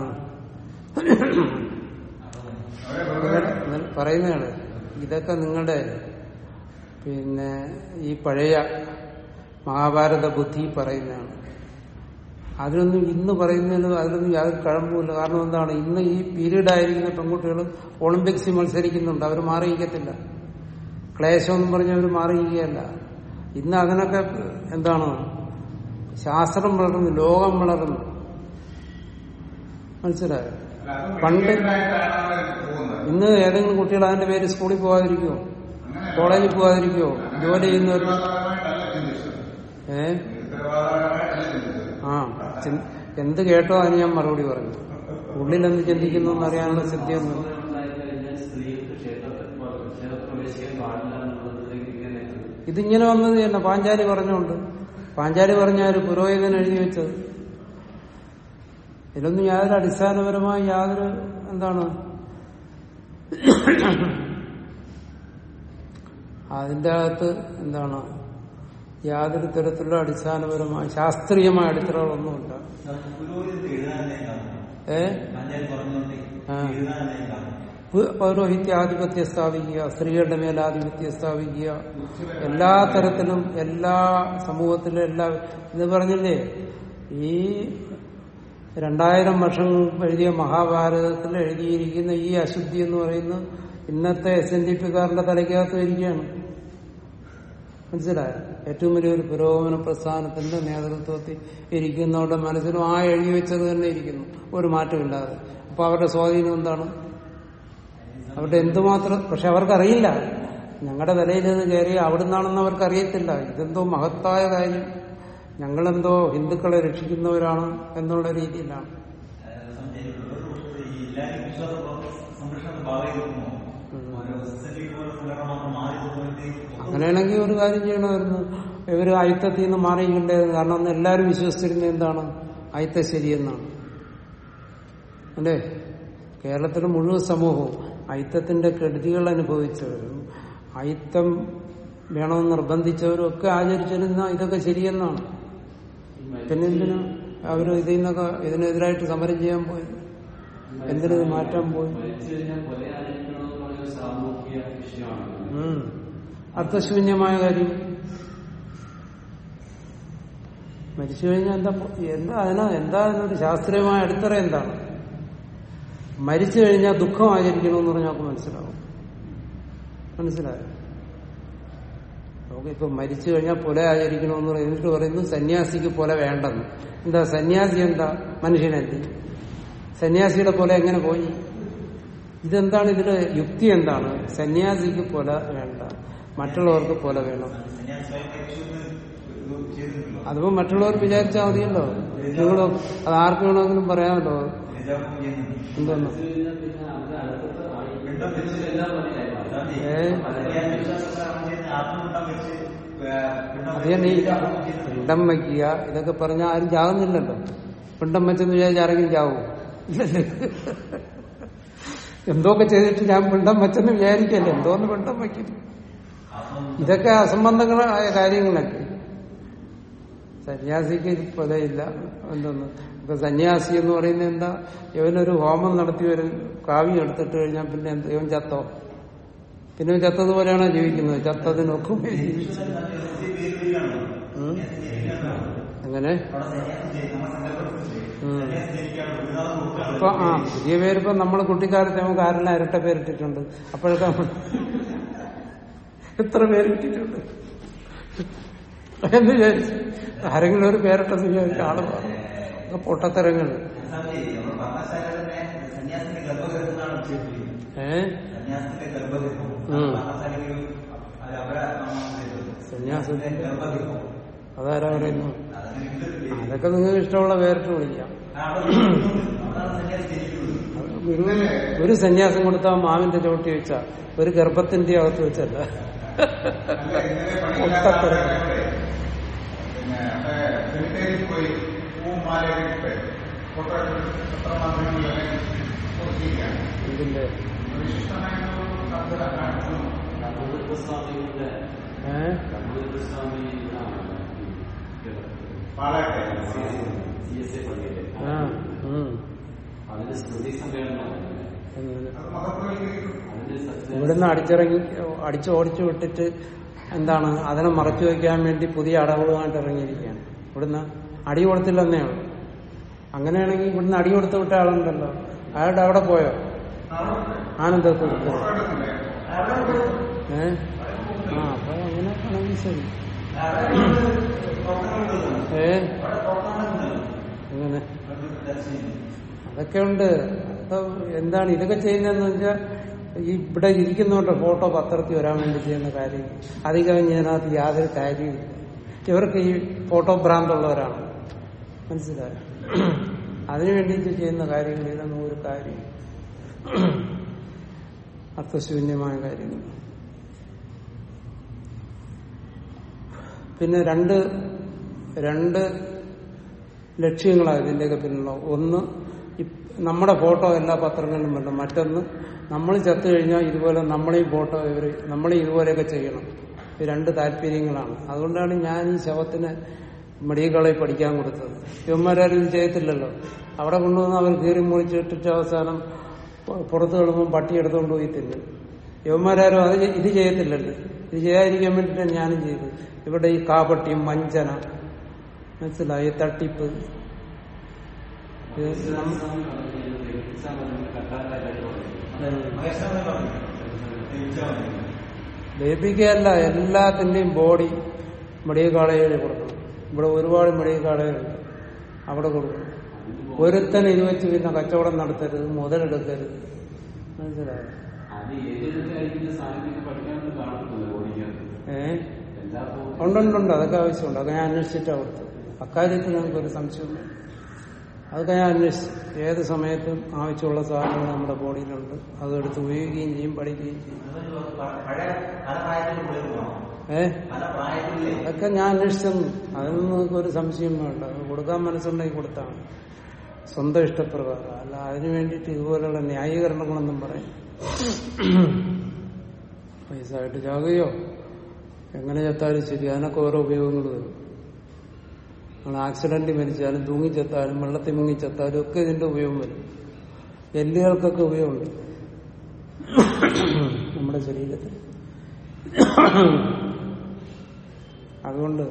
അവരെ വെറുതെ നിങ്ങൾ പറയുന്നതാണ് ഇതൊക്കെ നിങ്ങളുടെ പിന്നെ ഈ പഴയ മഹാഭാരത ബുദ്ധി പറയുന്നതാണ് അതിനൊന്നും ഇന്ന് പറയുന്നതിന് അതിലൊന്നും യാതൊരു കഴമ്പുമില്ല കാരണം എന്താണ് ഇന്ന് ഈ പീരീഡ് ആയിരിക്കുന്ന പെൺകുട്ടികൾ ഒളിമ്പിക്സിൽ മത്സരിക്കുന്നുണ്ട് അവർ മാറിയിരിക്കത്തില്ല ക്ലേശമെന്നും പറഞ്ഞ് അവർ മാറിയിരിക്കുകയല്ല ഇന്ന് അതിനൊക്കെ എന്താണ് ശാസ്ത്രം വളർന്നു ലോകം വളർന്നു മനസ്സിലായോ അല്ല, അത് പണ്ട് മെഡിക്കേറ്റഡായിട്ടാണ് അവർ പോകുന്നത്. ഇന്ന് ഏതെങ്കിലും കുട്ടികൾ അതിന്റെ പേര് സ്കൂളിൽ പോകാതിരിക്കുമോ അങ്ങനെ കോളേജിൽ പോകാതിരിക്കുമോ ജോലി ചെയ്യുന്നവർ ഉത്തരവാദപരമായിട്ടല്ല ചിന്തിച്ചത്. ഏ ഉത്തരവാദപരമായിട്ടല്ല ചിന്തിച്ചത്. ആ ചിന്ത- എന്ത് കേട്ടോ അതിന് ഞാൻ മറുപടി പറഞ്ഞു ഉള്ളിൽ എന്ത് ചിന്തിക്കുന്നു എന്നറിയാനുള്ള സിദ്ധിയൊന്നും ഉണ്ടായിക്കഴിഞ്ഞാൽ സ്ത്രീകൾക്ക് ക്ഷേത്രത്തിൽ പോകാൻ ഇതിങ്ങനെ വന്നത് തന്നെ പാഞ്ചാലി പറഞ്ഞുകൊണ്ട് പാഞ്ചാലി പറഞ്ഞ ഒരു പുരോഹിതൻ എഴുതി വെച്ചത് ഇതിലൊന്നും യാതൊരു അടിസ്ഥാനപരമായ യാതൊരു എന്താണ് അതിന്റെ അകത്ത് എന്താണ് യാതൊരു തരത്തിലുള്ള അടിസ്ഥാനപരമായ ശാസ്ത്രീയമായ അടിത്തറകളൊന്നുമില്ല പുരോഹിതത്തിൽ എഴുതാനേ കാണുന്നു ഏ പഞ്ചായത്ത് പറഞ്ഞുകൊണ്ട് ആ. എഴുതാനേ കാണുന്നു പു- പൗരോഹിത്യ ആധിപത്യം സ്ഥാപിക്കുക സ്ത്രീകളുടെ മേൽ ആധിപത്യം സ്ഥാപിക്കുക എല്ലാ തരത്തിലും എല്ലാ സമൂഹത്തിലും എല്ലാ ഇത് പറഞ്ഞില്ലേ ഈ രണ്ടായിരം വർഷം എഴുതിയ മഹാഭാരതത്തിൽ എഴുതിയിരിക്കുന്ന ഈ അശുദ്ധി എന്ന് പറയുന്നത് ഇന്നത്തെ എസ് എൻ ഡി പിക്കാരന്റെ തലയ്ക്കകത്ത് ഇരിക്കുകയാണ് മനസ്സിലായോ ഏറ്റവും വലിയൊരു പുരോഗമന പ്രസ്ഥാനത്തിന്റെ നേതൃത്വത്തിൽ ഇരിക്കുന്നവരുടെ മനസ്സിലും ആ എഴുതി വെച്ചത് തന്നെ ഇരിക്കുന്നു ഒരു മാറ്റമില്ലാതെ അപ്പൊ അവരുടെ സ്വാധീനം എന്താണ് അവരുടെ എന്തുമാത്രം പക്ഷെ അവർക്കറിയില്ല ഞങ്ങളുടെ തലയിൽ ഇത് കയറി അവിടുന്നാണെന്ന് അവർക്കറിയത്തില്ല ഇതെന്തോ മഹത്തായ കാര്യം ഞങ്ങളെന്തോ ഹിന്ദുക്കളെ രക്ഷിക്കുന്നവരാണ് എന്നുള്ള രീതിയിലാണ് ഈ എല്ലാവരും വിശ്വാസ സംരക്ഷണത്തിന്റെ ഭാഗമായിരുന്നു ഓരോ സൊസൈറ്റിക്ക് പോലെ സംഘടന മാത്രം മാറി പോയിട്ട് അങ്ങനെയാണെങ്കിൽ ഒരു കാര്യം ചെയ്യണമായിരുന്നു ഇവര് അയിത്തത്തിൽ നിന്ന് മാറിയിട്ടുണ്ടായിരുന്നു കാരണം അന്ന് എല്ലാവരും വിശ്വസിച്ചിരുന്നത് എന്താണ് അയിത്ത ശരിയെന്നാണ് അല്ലേ കേരളത്തിലെ മുഴുവൻ സമൂഹവും അയിത്തത്തിന്റെ കെടുതികൾ അനുഭവിച്ചവരും അയിത്തം വേണമെന്ന് നിർബന്ധിച്ചവരും ഒക്കെ ആചരിച്ചിരുന്ന ഇതൊക്കെ ശരിയെന്നാണ് പിന്നെ എന്തിനാ അവര് ഇതിൽ നിന്നൊക്കെ ഇതിനെതിരായിട്ട് സമരം ചെയ്യാൻ പോയി എന്തിനത് മാറ്റാൻ പോയി മരിച്ചു കഴിഞ്ഞാൽ കൊല ആചരിക്കണമെന്ന് പറഞ്ഞ സാമൂഹിക വിഷയമാണ് ഉം. അർത്ഥശൂന്യമായ കാര്യം മരിച്ചു കഴിഞ്ഞാൽ എന്താ പോ- എന്താ അതിനാ എന്താ അതിനൊരു ശാസ്ത്രീയമായ അടിത്തറ എന്താണ് മരിച്ചു കഴിഞ്ഞാൽ ദുഃഖം ആചരിക്കണമെന്ന് പറഞ്ഞാൽ നമുക്ക് മനസ്സിലാവും മനസ്സിലായോ നമുക്ക് ഇപ്പൊ മരിച്ചു കഴിഞ്ഞാൽ പുല ആചരിക്കണമെന്ന് പറയും എന്നിട്ട് പറയുന്നു സന്യാസിക്ക് പുല വേണ്ടെന്ന് എന്താ സന്യാസി എന്താ മനുഷ്യനല്ലേ സന്യാസിയുടെ പോലെ എങ്ങനെ പോയി ഇതെന്താണ് ഇതിന്റെ യുക്തി എന്താണ് സന്യാസിക്ക് പുല വേണ്ട മറ്റുള്ളവർക്ക് പുല വേണം ഞാൻ സ്വയം പരിശോധന ഇത് ചെയ്തിട്ടുണ്ടല്ലോ അതിപ്പോ മറ്റുള്ളവർ വിചാരിച്ചാൽ മതിയല്ലോ നിങ്ങൾ അത് ആർക്ക് വേണമെങ്കിലും പറയാമല്ലോ നിജാമം ചെയ്യുന്നുണ്ട് എന്തെന്ന് മരിച്ചു കഴിഞ്ഞാൽ പിന്നെ അവരുടെ അടുത്ത ആയി- പിണ്ടം വെച്ച് എല്ലാം പറഞ്ഞില്ലേ ഏ? ഞാൻ വിശ്വാസപ്രകാരം ചെയ്യുന്ന ആത്മപിണ്ടം വെച്ച് ഏ, പിണ്ടം അത് വെച്ച് തന്നെ ഈ നിജാമം ചെയ്യുന്നുണ്ട്. പിണ്ടം വയ്ക്കുക ഇതൊക്കെ പറഞ്ഞാൽ ആരും ചാകുന്നില്ലല്ലോ പിണ്ടം വെച്ചെന്ന് വിചാരിച്ച് ആരെങ്കിലും ചാവും ഇല്ലല്ലേ എന്തൊക്കെ ചെയ്തിട്ട് ഞാൻ പിണ്ടം വെച്ചെന്ന് വിചാരിക്കല്ലേ എന്തോന്ന് പിണ്ടം വയ്ക്കും ആത്മം ഇതൊക്കെ അസംബന്ധങ്ങളായ കാര്യങ്ങളൊക്കെ സന്യാസിക്ക് പൊലയില്ല എന്തെന്ന് ഇപ്പൊ സന്യാസി എന്ന് പറയുന്നത് എന്താ ഇവനൊരു ഹോമം നടത്തി ഒരു കാവ്യം എടുത്തിട്ട് കഴിഞ്ഞാൽ പിന്നെ എന്ത് ഇവൻ ചത്തോ പിന്നെ ഇവൻ ചത്തതുപോലെയാണോ ജീവിക്കുന്നത് ചത്തതിനൊക്കും ജീവിച്ചു ഉം. അങ്ങനെ അവിടെ സന്യാസം ചെയ്യും നമ്മുടെ സങ്കല്പത്തിൽ ഉം. സന്യാസം ജനിക്കാണ് ഗുരുനാഥൻ കൊടുക്കുകയാണ് ഇപ്പൊ ആ പുതിയ പേരിപ്പോ നമ്മളെ കുട്ടിക്കാലത്ത് നമുക്ക് ആരെല്ലാം ഇരട്ട പേരിട്ടിട്ടുണ്ട് അപ്പോഴൊക്കെ നമ്മൾ എത്ര പേര് ഇട്ടിട്ടുണ്ട് എന്ന് വിചാരിച്ചു ആരെങ്കിലും ഒരു പേരിട്ടെന്ന് വിചാരിച്ച ആള് മാറും. ഒക്കെ പൊട്ടത്തരങ്ങൾ സ്വാമി, നമ്മുടെ പർണശാല തന്നെ സന്യാസിന്റെ ഗർഭഗൃഹം എന്നാണ് ഉച്ചരിച്ചിരിക്കുന്നത് ഏ സന്യാസിന്റെ ഗർഭഗൃഹം ഉം. പർണശാലയ്ക്ക് ഒരു അപരാധമാണ് സന്യാസത്തിന്റെ ഗർഭഗൃഹം അതാരാ പറയുന്നു അതങ്ങനെ ഉണ്ട്. അതൊക്കെ നിങ്ങൾക്ക് ഇഷ്ടമുള്ള പേരിട്ട് വിളിക്കാം അവിടെ അവിടെയാണ് സന്യാസി ജനിക്കുന്നത് ഒരു ഒരു സന്യാസം കൊടുത്താൽ മാവിന്റെ ചോട്ടി വെച്ച ഒരു ഗർഭത്തിന്റെ അകത്ത് വെച്ചല്ല അല്ല ഇന്നലെ പണിയില്ലാത്ത ആൾക്കാരൊക്കെ പിന്നെ അവിടെ സെമിത്തേരിയിൽ പോയി പൂവും മാലയൊക്കെ ഇട്ട് ഫോട്ടോ എടുത്ത് പത്രമാധ്യമങ്ങളിലൊക്കെ കൊടുത്തിരിക്കുകയാണ് ഇതിന്റെ വിശിഷ്ടമായിട്ടുള്ള സാധ്യത കാണിക്കുന്നു രാമകൃഷ്ണസ്വാമിയുടെ ഏഹ് രാമകൃഷ്ണസ്വാമി പാലട്ടെ സി എസ് എ പള്ളിയിലെ ആ ഉം. അതിന്റെ സ്മൃതി സമ്മേളനം അങ്ങനെ. അത് മഹത്വവൽക്കരിക്കും അതിന്റെ സത്യ ഇവിടുന്ന് അടിച്ചിറങ്ങി അടിച്ചു ഓടിച്ചു വിട്ടിട്ട് എന്താണ് അതിനെ മറച്ചു വയ്ക്കാൻ വേണ്ടി പുതിയ അടവുകളുമായിട്ട് ഇറങ്ങിയിരിക്കുകയാണ് ഇവിടുന്ന് അടി കൊടുത്തില്ലെന്നേ ഉള്ളൂ അങ്ങനെയാണെങ്കിൽ ഇവിടുന്ന് അടി കൊടുത്തു വിട്ട ആളുണ്ടല്ലോ അയാളുടെ അവിടെ പോയോ ആനന്ദത്തിൽ ഏ ആ അപ്പൊ അങ്ങനെ ആണെങ്കിൽ ശരി ഏ അങ്ങനെ അതൊക്കെ ഉണ്ട് അപ്പൊ എന്താണ് ഇതൊക്കെ ചെയ്യുന്നതെന്ന് വെച്ചാൽ ഈ ഇവിടെ ഇരിക്കുന്നവരുടെ ഫോട്ടോ പത്രത്തിൽ വരാൻ വേണ്ടി ചെയ്യുന്ന കാര്യം അധികം ഇതിനകത്ത് യാതൊരു കാര്യമില്ല ഇവർക്ക് ഈ ഫോട്ടോ ഭ്രാന്തുള്ളവരാണ് മനസ്സിലായോ അതിനു വേണ്ടിയിട്ട് ചെയ്യുന്ന കാര്യങ്ങൾ ഇതൊന്നും ഒരു കാര്യം അർത്ഥശൂന്യമായ കാര്യങ്ങൾ പിന്നെ രണ്ട് രണ്ട് ലക്ഷ്യങ്ങളാണ് ഇതിന്റെയൊക്കെ പിന്നിലുള്ള ഒന്ന് ഇപ്- നമ്മുടെ ഫോട്ടോ എല്ലാ പത്രങ്ങളിലും വരണം മറ്റൊന്ന് നമ്മൾ ചത്തു കഴിഞ്ഞാൽ ഇതുപോലെ നമ്മളെയും ഫോട്ടോ ഇവർ നമ്മളെ ഇതുപോലെയൊക്കെ ചെയ്യണം ഇത് രണ്ട് താല്പര്യങ്ങളാണ് അതുകൊണ്ടാണ് ഞാൻ ഈ ശവത്തിന് മെഡിക്കൽ കോളേജ് പഠിക്കാൻ കൊടുത്തത് ഇവന്മാരും ഇത് ചെയ്യത്തില്ലല്ലോ അവിടെ കൊണ്ടുവന്ന് അവർ കീറി മുറിച്ചിട്ടിട്ട് അവസാനം പു- പുറത്ത് കളുമ്പോൾ പട്ടി എടുത്തുകൊണ്ട് പോയി തിന്നും യവന്മാരും അത് ചെ- ഇത് ചെയ്യത്തില്ലല്ലോ ഇത് ചെയ്യാതിരിക്കാൻ വേണ്ടിയിട്ടാണ് ഞാനും ചെയ്തത് ഇവിടെ ഈ കാപട്യം വഞ്ചന മനസ്സിലായി തട്ടിപ്പ് ഇത് നം- മഹേശ്വരൻ പറഞ്ഞു ജനിച്ചാൽ മതി ലഭിക്കുകയല്ല എല്ലാത്തിന്റെയും ബോഡി മെഡിക്കൽ കോളേജിൽ കൊടുക്കണം ഇവിടെ ഒരുപാട് മെഡിക്കൽ കോളേജുണ്ട് അവിടെ കൊടുക്കണം ഒരുത്തൻ ഇത് വെച്ച് പിന്നെ കച്ചവടം നടത്തരുത് മുതലെടുക്കരുത് മനസ്സിലായോ അത് ഏതൊക്കെ സാധനത്തിന് പഠിക്കാനൊന്നും കാണത്തില്ല ഓടിക്കാറ് ഏഹ് എല്ലാ ഉണ്ടുണ്ടുണ്ട് അതൊക്കെ ആവശ്യമുണ്ട് അതൊക്കെ ഞാൻ അന്വേഷിച്ചിട്ടാണ് കൊടുത്തത് അക്കാര്യത്തിൽ നമുക്കൊരു സംശയമില്ല അതൊക്കെ ഞാൻ അന്വേഷിച്ചു ഏത് സമയത്തും ആവശ്യമുള്ള സാധനങ്ങൾ നമ്മുടെ ബോഡിയിലുണ്ട് അതെടുത്ത് ഉപയോഗിക്കുകയും ചെയ്യും പഠിക്കുകയും ചെയ്യും അതൊരു പ- പഴയ പല പ്രായത്തിലും ഉപയോഗമാണ് ഏഹ് പല പ്രായത്തിലേ അതൊക്കെ ഞാൻ അന്വേഷിച്ചെന്നു അതിനൊന്നും നിങ്ങൾക്ക് ഒരു സംശയം വേണ്ട അത് കൊടുക്കാൻ മനസ്സുണ്ടെങ്കിൽ കൊടുത്താണ് സ്വന്തം ഇഷ്ടപ്രകാരം അല്ല അതിനു വേണ്ടിയിട്ട് ഇതുപോലെയുള്ള ന്യായീകരണങ്ങളൊന്നും പറയും പൈസയായിട്ട് ചാകുകയോ എങ്ങനെ ചത്താലും ശരി അതിനൊക്കെ ഓരോ ഉപയോഗങ്ങൾ വരും നമ്മൾ ആക്സിഡന്റ് മരിച്ചാലും തൂങ്ങിച്ചെത്താലും വെള്ളത്തിൽ മുങ്ങിച്ചെത്താലും ഒക്കെ ഇതിന്റെ ഉപയോഗം വരും എല്ലുകൾക്കൊക്കെ ഉപയോഗമുണ്ട് നമ്മുടെ ശരീരത്തിൽ അതുകൊണ്ട്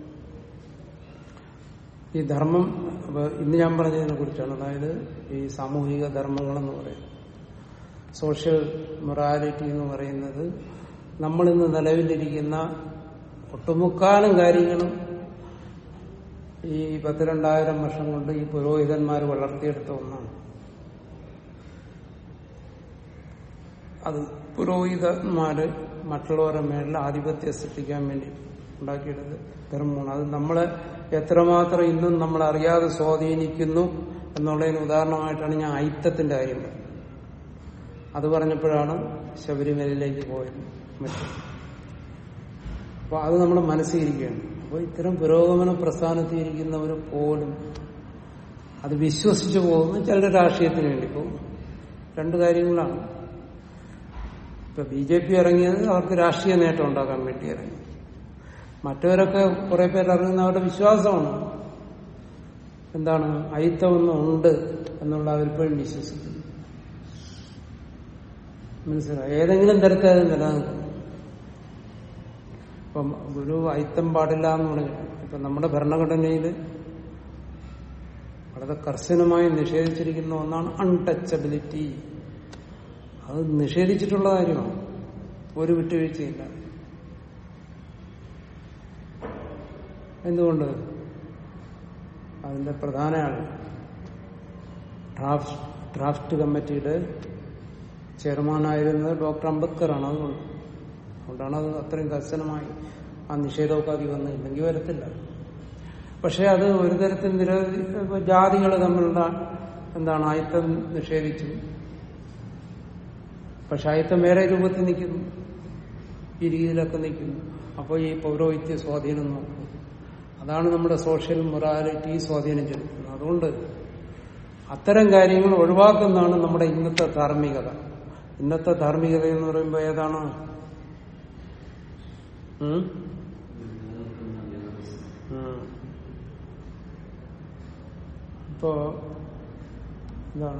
ഈ ധർമ്മം അപ്പൊ ഇന്ന് ഞാൻ പറഞ്ഞതിനെ കുറിച്ചാണ് അതായത് ഈ സാമൂഹിക ധർമ്മങ്ങളെന്ന് പറയുന്നത് സോഷ്യൽ മൊറാലിറ്റി എന്ന് പറയുന്നത് നമ്മളിന്ന് നിലവിലിരിക്കുന്ന ഒട്ടുമുക്കാലും കാര്യങ്ങളും ഈ പത്ത് രണ്ടായിരം വർഷം കൊണ്ട് ഈ പുരോഹിതന്മാർ വളർത്തിയെടുത്ത ഒന്നാണ് അത് പുരോഹിതന്മാര് മറ്റുള്ളവരുടെ മേളിൽ ആധിപത്യം സൃഷ്ടിക്കാൻ വേണ്ടി ഉണ്ടാക്കിയെടുത്ത് ധർമ്മമാണ് അത് നമ്മളെ എത്രമാത്രം ഇന്നും നമ്മൾ അറിയാതെ സ്വാധീനിക്കുന്നു എന്നുള്ളതിന് ഉദാഹരണമായിട്ടാണ് ഞാൻ ഐത്തത്തിന്റെ കാര്യം പറഞ്ഞത് അത് പറഞ്ഞപ്പോഴാണ് ശബരിമലയിലേക്ക് പോയത് മറ്റും അപ്പൊ അത് നമ്മുടെ മനസ്സിലിരിക്കുകയാണ് അപ്പോൾ ഇത്തരം പുരോഗമന പ്രസ്ഥാനത്തിരിക്കുന്നവർ പോലും അത് വിശ്വസിച്ചു പോകുന്നു ചിലർ രാഷ്ട്രീയത്തിന് വേണ്ടി പോകും രണ്ട് കാര്യങ്ങളാണ് ഇപ്പൊ ബി ജെ പി ഇറങ്ങിയത് അവർക്ക് രാഷ്ട്രീയ നേട്ടം ഉണ്ടാക്കാൻ വേണ്ടി ഇറങ്ങി മറ്റവരൊക്കെ കുറെ പേര് ഇറങ്ങുന്ന അവരുടെ വിശ്വാസമാണ് എന്താണ് അയിത്തമൊന്നും ഉണ്ട് എന്നുള്ള അവരിപ്പോഴും വിശ്വസിക്കുന്നു മനസ്സിലായി ഏതെങ്കിലും തരത്തിൽ അത് നിലനിൽക്കും ഇപ്പം ഗുരു അയിത്തം പാടില്ല എന്ന് പറഞ്ഞു ഇപ്പൊ നമ്മുടെ ഭരണഘടനയിൽ വളരെ കർശനമായി നിഷേധിച്ചിരിക്കുന്ന ഒന്നാണ് അൺടച്ചബിലിറ്റി അത് നിഷേധിച്ചിട്ടുള്ള കാര്യമാണ് ഒരു വിട്ടുവീഴ്ചയില്ല എന്തുകൊണ്ട് അതിന്റെ പ്രധാന ആള് ഡ്രാഫ്റ്റ് ഡ്രാഫ്റ്റ് കമ്മിറ്റിയുടെ ചെയർമാനായിരുന്നത് ഡോക്ടർ അംബേദ്കറാണ് അതുകൊണ്ട് അതുകൊണ്ടാണ് അത് അത്രയും കർശനമായി ആ നിഷേധോപാധി വന്നില്ലെങ്കിൽ വരത്തില്ല പക്ഷെ അത് ഒരു തരത്തിൽ നിരവധി ഇപ്പൊ ജാതികൾ തമ്മിലുള്ള എന്താണ് ആയുത്തം നിഷേധിച്ചു പക്ഷെ ആയുത്തം വേറെ രൂപത്തിൽ നിൽക്കുന്നു ഈ രീതിയിലൊക്കെ നിൽക്കുന്നു അപ്പോൾ ഈ പൗരോഹിത്യ സ്വാധീനം നോക്കും അതാണ് നമ്മുടെ സോഷ്യൽ മൊറാലിറ്റി സ്വാധീനം ചെലുത്തുന്നത് അതുകൊണ്ട് അത്തരം കാര്യങ്ങൾ ഒഴിവാക്കുന്നതാണ് നമ്മുടെ ഇന്നത്തെ ധാർമ്മികത ഇന്നത്തെ ധാർമ്മികത എന്ന് പറയുമ്പോൾ ഏതാണ് ഉം? ഉം. ഇപ്പോ എന്താണ്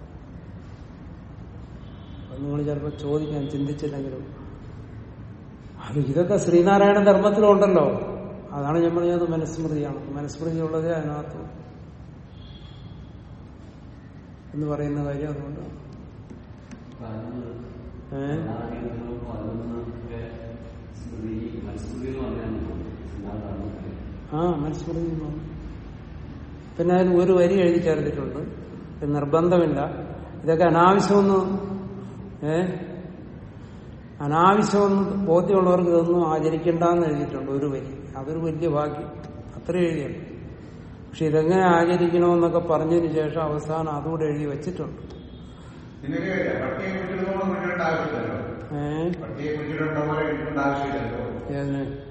അത് നിങ്ങൾ ചിലപ്പോൾ ചോദിക്കാൻ ചിന്തിച്ചില്ലെങ്കിലും അത് ഇതൊക്കെ ശ്രീനാരായണ ധർമ്മത്തിലുണ്ടല്ലോ അതാണ് ഞാൻ പറഞ്ഞത് മനസ്മൃതിയാണ് മനസ്മൃതി ഉള്ളത് അതിനകത്ത് എന്ന് പറയുന്ന കാര്യം അതുകൊണ്ട് ഏഹ് ആ മനസ്മൃതി എന്ന് പറഞ്ഞു. പിന്നെ അതിൽ ഒരു വരി എഴുതി ചേർത്തിട്ടുണ്ട് ഇത് നിർബന്ധമില്ല ഇതൊക്കെ അനാവശ്യമെന്ന് ഏ അനാവശ്യമെന്ന് ബോധ്യമുള്ളവർക്ക് ഇതൊന്നും ആചരിക്കണ്ടെന്ന് എഴുതിയിട്ടുണ്ട് ഒരു വരി അതൊരു വലിയ ഭാഗ്യം അത്ര എഴുതിയുള്ളൂ പക്ഷെ ഇതെങ്ങനെ ആചരിക്കണമെന്നൊക്കെ പറഞ്ഞതിന് ശേഷം അവസാനം അതുകൂടെ എഴുതി വെച്ചിട്ടുണ്ട് പിന്നെ ഒരു കാര്യം, പട്ടിയെ കുറിച്ചിടത്തോളം കുഴിച്ചിടേണ്ട ആവശ്യമില്ലല്ലോ ഏ പട്ടിയെ കുഴിച്ചിടേണ്ട പോലെ ഇടേണ്ട ആവശ്യമില്ലല്ലോ ഏതിന്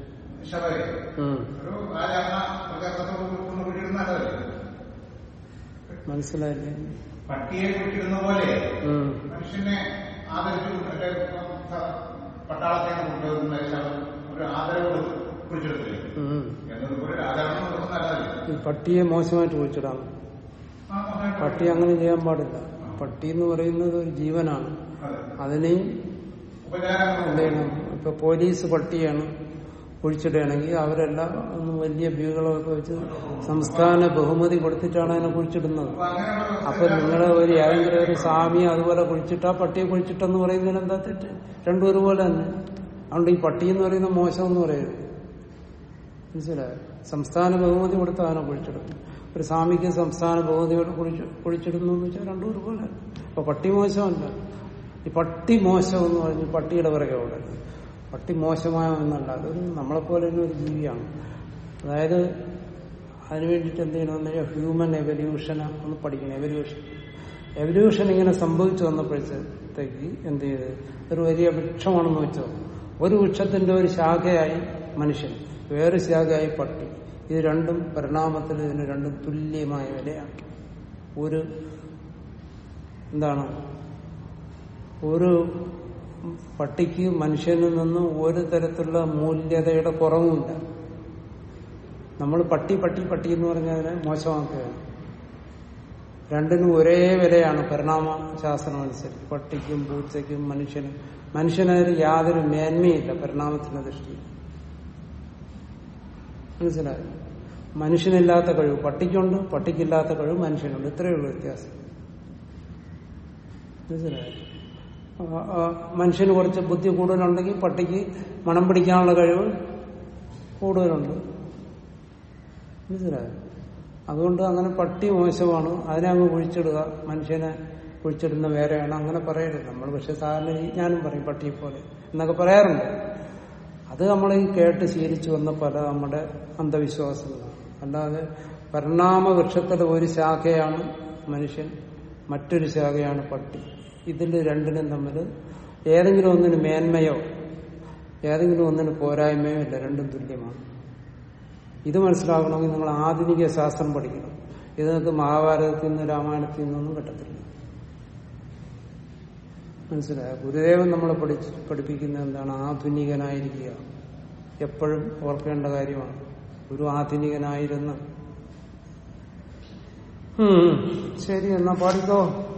ശബരി ഉം. ഒരു രാജാമ്മ പ്രചാരണത്തോട് കൊണ്ട് കുഴിയിടുന്ന നല്ലതല്ലേ മനസ്സിലായില്ലേ പട്ടിയെ കുഴിച്ചിടുന്ന പോലെ ഉം. മനുഷ്യനെ ആദരിച്ചു മറ്റേ പട്ടാളത്തെ കൊണ്ടുവരുന്ന ശവം ഒരു ആദരവ് കുഴിച്ചെടുത്തില്ലേ ഉം. എന്നതുപോലെ രാജാവിന് കൊടുക്കുന്ന നല്ലതല്ലേ ഈ പട്ടിയെ മോശമായിട്ട് കുഴിച്ചിടാം ആ, മോശമായിട്ട് പട്ടി അങ്ങനെ ചെയ്യാൻ പാടില്ല പട്ടി എന്ന് പറയുന്നത് ഒരു ജീവനാണ് അതെ. അതിനെയും ഉപചാരങ്ങൾ എന്ത് ചെയ്യണം ഇപ്പൊ പോലീസ് പട്ടിയാണ് കുഴിച്ചിടുകയാണെങ്കിൽ അവരെല്ലാം ഒന്ന് വലിയ ബീകളൊക്കെ വെച്ച് സംസ്ഥാന ബഹുമതി കൊടുത്തിട്ടാണ് അതിനെ കുഴിച്ചിടുന്നത് അപ്പൊ അങ്ങനെയുള്ള അപ്പൊ നിങ്ങൾ ഒരു ഏതെങ്കിലും ഒരു സ്വാമി അതുപോലെ കുഴിച്ചിട്ടാ പട്ടിയെ കുഴിച്ചിട്ടെന്ന് പറയുന്നതിന് എന്താ തെറ്റ് രണ്ടും ഒരുപോലെ തന്നെ അതുകൊണ്ട് ഈ പട്ടി എന്ന് പറയുന്ന മോശം എന്ന് പറയരുത് മനസ്സിലായോ സംസ്ഥാന ബഹുമതി കൊടുത്ത് അതിനെ കുഴിച്ചിടുന്നു ഒരു സ്വാമിക്ക് സംസ്ഥാന ബഹുമതിയോട് കുഴിച്ച് കുഴിച്ചിടുന്നു എന്ന് വെച്ചാൽ രണ്ടും ഒരുപോലെ അപ്പൊ പട്ടി മോശമല്ല ഈ പട്ടി മോശം എന്ന് പറഞ്ഞ് പട്ടിയുടെ പിറകെ ഓടരുത് പട്ടി മോശമായ ഒന്നല്ല അതൊരു നമ്മളെപ്പോലെ തന്നെ ഒരു ജീവിയാണ് അതായത് അതിനു വേണ്ടിയിട്ട് എന്ത് ചെയ്യണമെന്ന് ഹ്യൂമൻ എവല്യൂഷനെ ഒന്ന് പഠിക്കണം എവല്യൂഷൻ എവല്യൂഷൻ ഇങ്ങനെ സംഭവിച്ചു വന്നപ്പോഴത്തേക്ക് എന്ത് ചെയ്ത് ഒരു വലിയ വൃക്ഷമാണെന്ന് വെച്ചോ ഒരു വൃക്ഷത്തിന്റെ ഒരു ശാഖയായി മനുഷ്യൻ വേറെ ശാഖയായി പട്ടി ഇത് രണ്ടും പരിണാമത്തിൽ ഇതിന് രണ്ടും തുല്യമായ വിലയാണ് ഒരു എന്താണ് ഒരു പട്ടിക്ക് മനുഷ്യനിൽ നിന്നും ഒരു തരത്തിലുള്ള മൂല്യതയുടെ കുറവുമില്ല നമ്മൾ പട്ടി പട്ടി പട്ടി എന്ന് പറഞ്ഞതിനെ മോശമാക്കുകയാണ് രണ്ടിനും ഒരേ വിലയാണ് പരിണാമ ശാസ്ത്രം അനുസരിച്ച് പട്ടിക്കും പൂച്ചയ്ക്കും മനുഷ്യനും മനുഷ്യനതിൽ യാതൊരു മേന്മയില്ല പരിണാമത്തിന്റെ ദൃഷ്ടി മനസ്സിലായി മനുഷ്യനില്ലാത്ത കഴിവ് പട്ടിക്കുണ്ട് പട്ടിക്കില്ലാത്ത കഴിവ് മനുഷ്യനുണ്ട് ഇത്രയേ ഉള്ളൂ വ്യത്യാസം മനസ്സിലായി ആ, ആ, മനുഷ്യന് കുറച്ച് ബുദ്ധി കൂടുതലുണ്ടെങ്കിൽ പട്ടിക്ക് മണം പിടിക്കാനുള്ള കഴിവ് കൂടുതലുണ്ട് മനസ്സിലായോ അതുകൊണ്ട് അങ്ങനെ പട്ടി മോശമാണ് അതിനെ അങ്ങ് കുഴിച്ചിടുക മനുഷ്യനെ കുഴിച്ചിടുന്ന വേറെയാണ് അങ്ങനെ പറയരുത് നമ്മൾ പക്ഷെ സാധാരണ ഈ ഞാനും പറയും പട്ടിയെ പോലെ എന്നൊക്കെ പറയാറുണ്ട് അത് നമ്മൾ ഈ കേട്ട് ശീലിച്ചു വന്ന പല നമ്മുടെ അന്ധവിശ്വാസങ്ങളാണ് അല്ലാതെ പരിണാമ വൃക്ഷത്തിലെ ഒരു ശാഖയാണ് മനുഷ്യൻ മറ്റൊരു ശാഖയാണ് പട്ടി ഇതിൽ രണ്ടിനും തമ്മിൽ ഏതെങ്കിലും ഒന്നിന് മേന്മയോ ഏതെങ്കിലും ഒന്നിന് പോരായ്മയോ ഇല്ല രണ്ടും തുല്യമാണ് ഇത് മനസ്സിലാക്കണമെങ്കിൽ നിങ്ങൾ ആധുനിക ശാസ്ത്രം പഠിക്കണം ഇത് നിങ്ങൾക്ക് മഹാഭാരതത്തിൽ നിന്ന് രാമായണത്തിൽ നിന്നൊന്നും കിട്ടത്തില്ല മനസ്സിലായോ ഗുരുദേവൻ നമ്മളെ പഠിച്ച് പഠിപ്പിക്കുന്ന എന്താണ് ആധുനികനായിരിക്കുക എപ്പോഴും ഓർക്കേണ്ട കാര്യമാണ് ഒരു ആധുനികനായിരുന്ന ഉം, ശരി എന്നാ പാടിക്കോ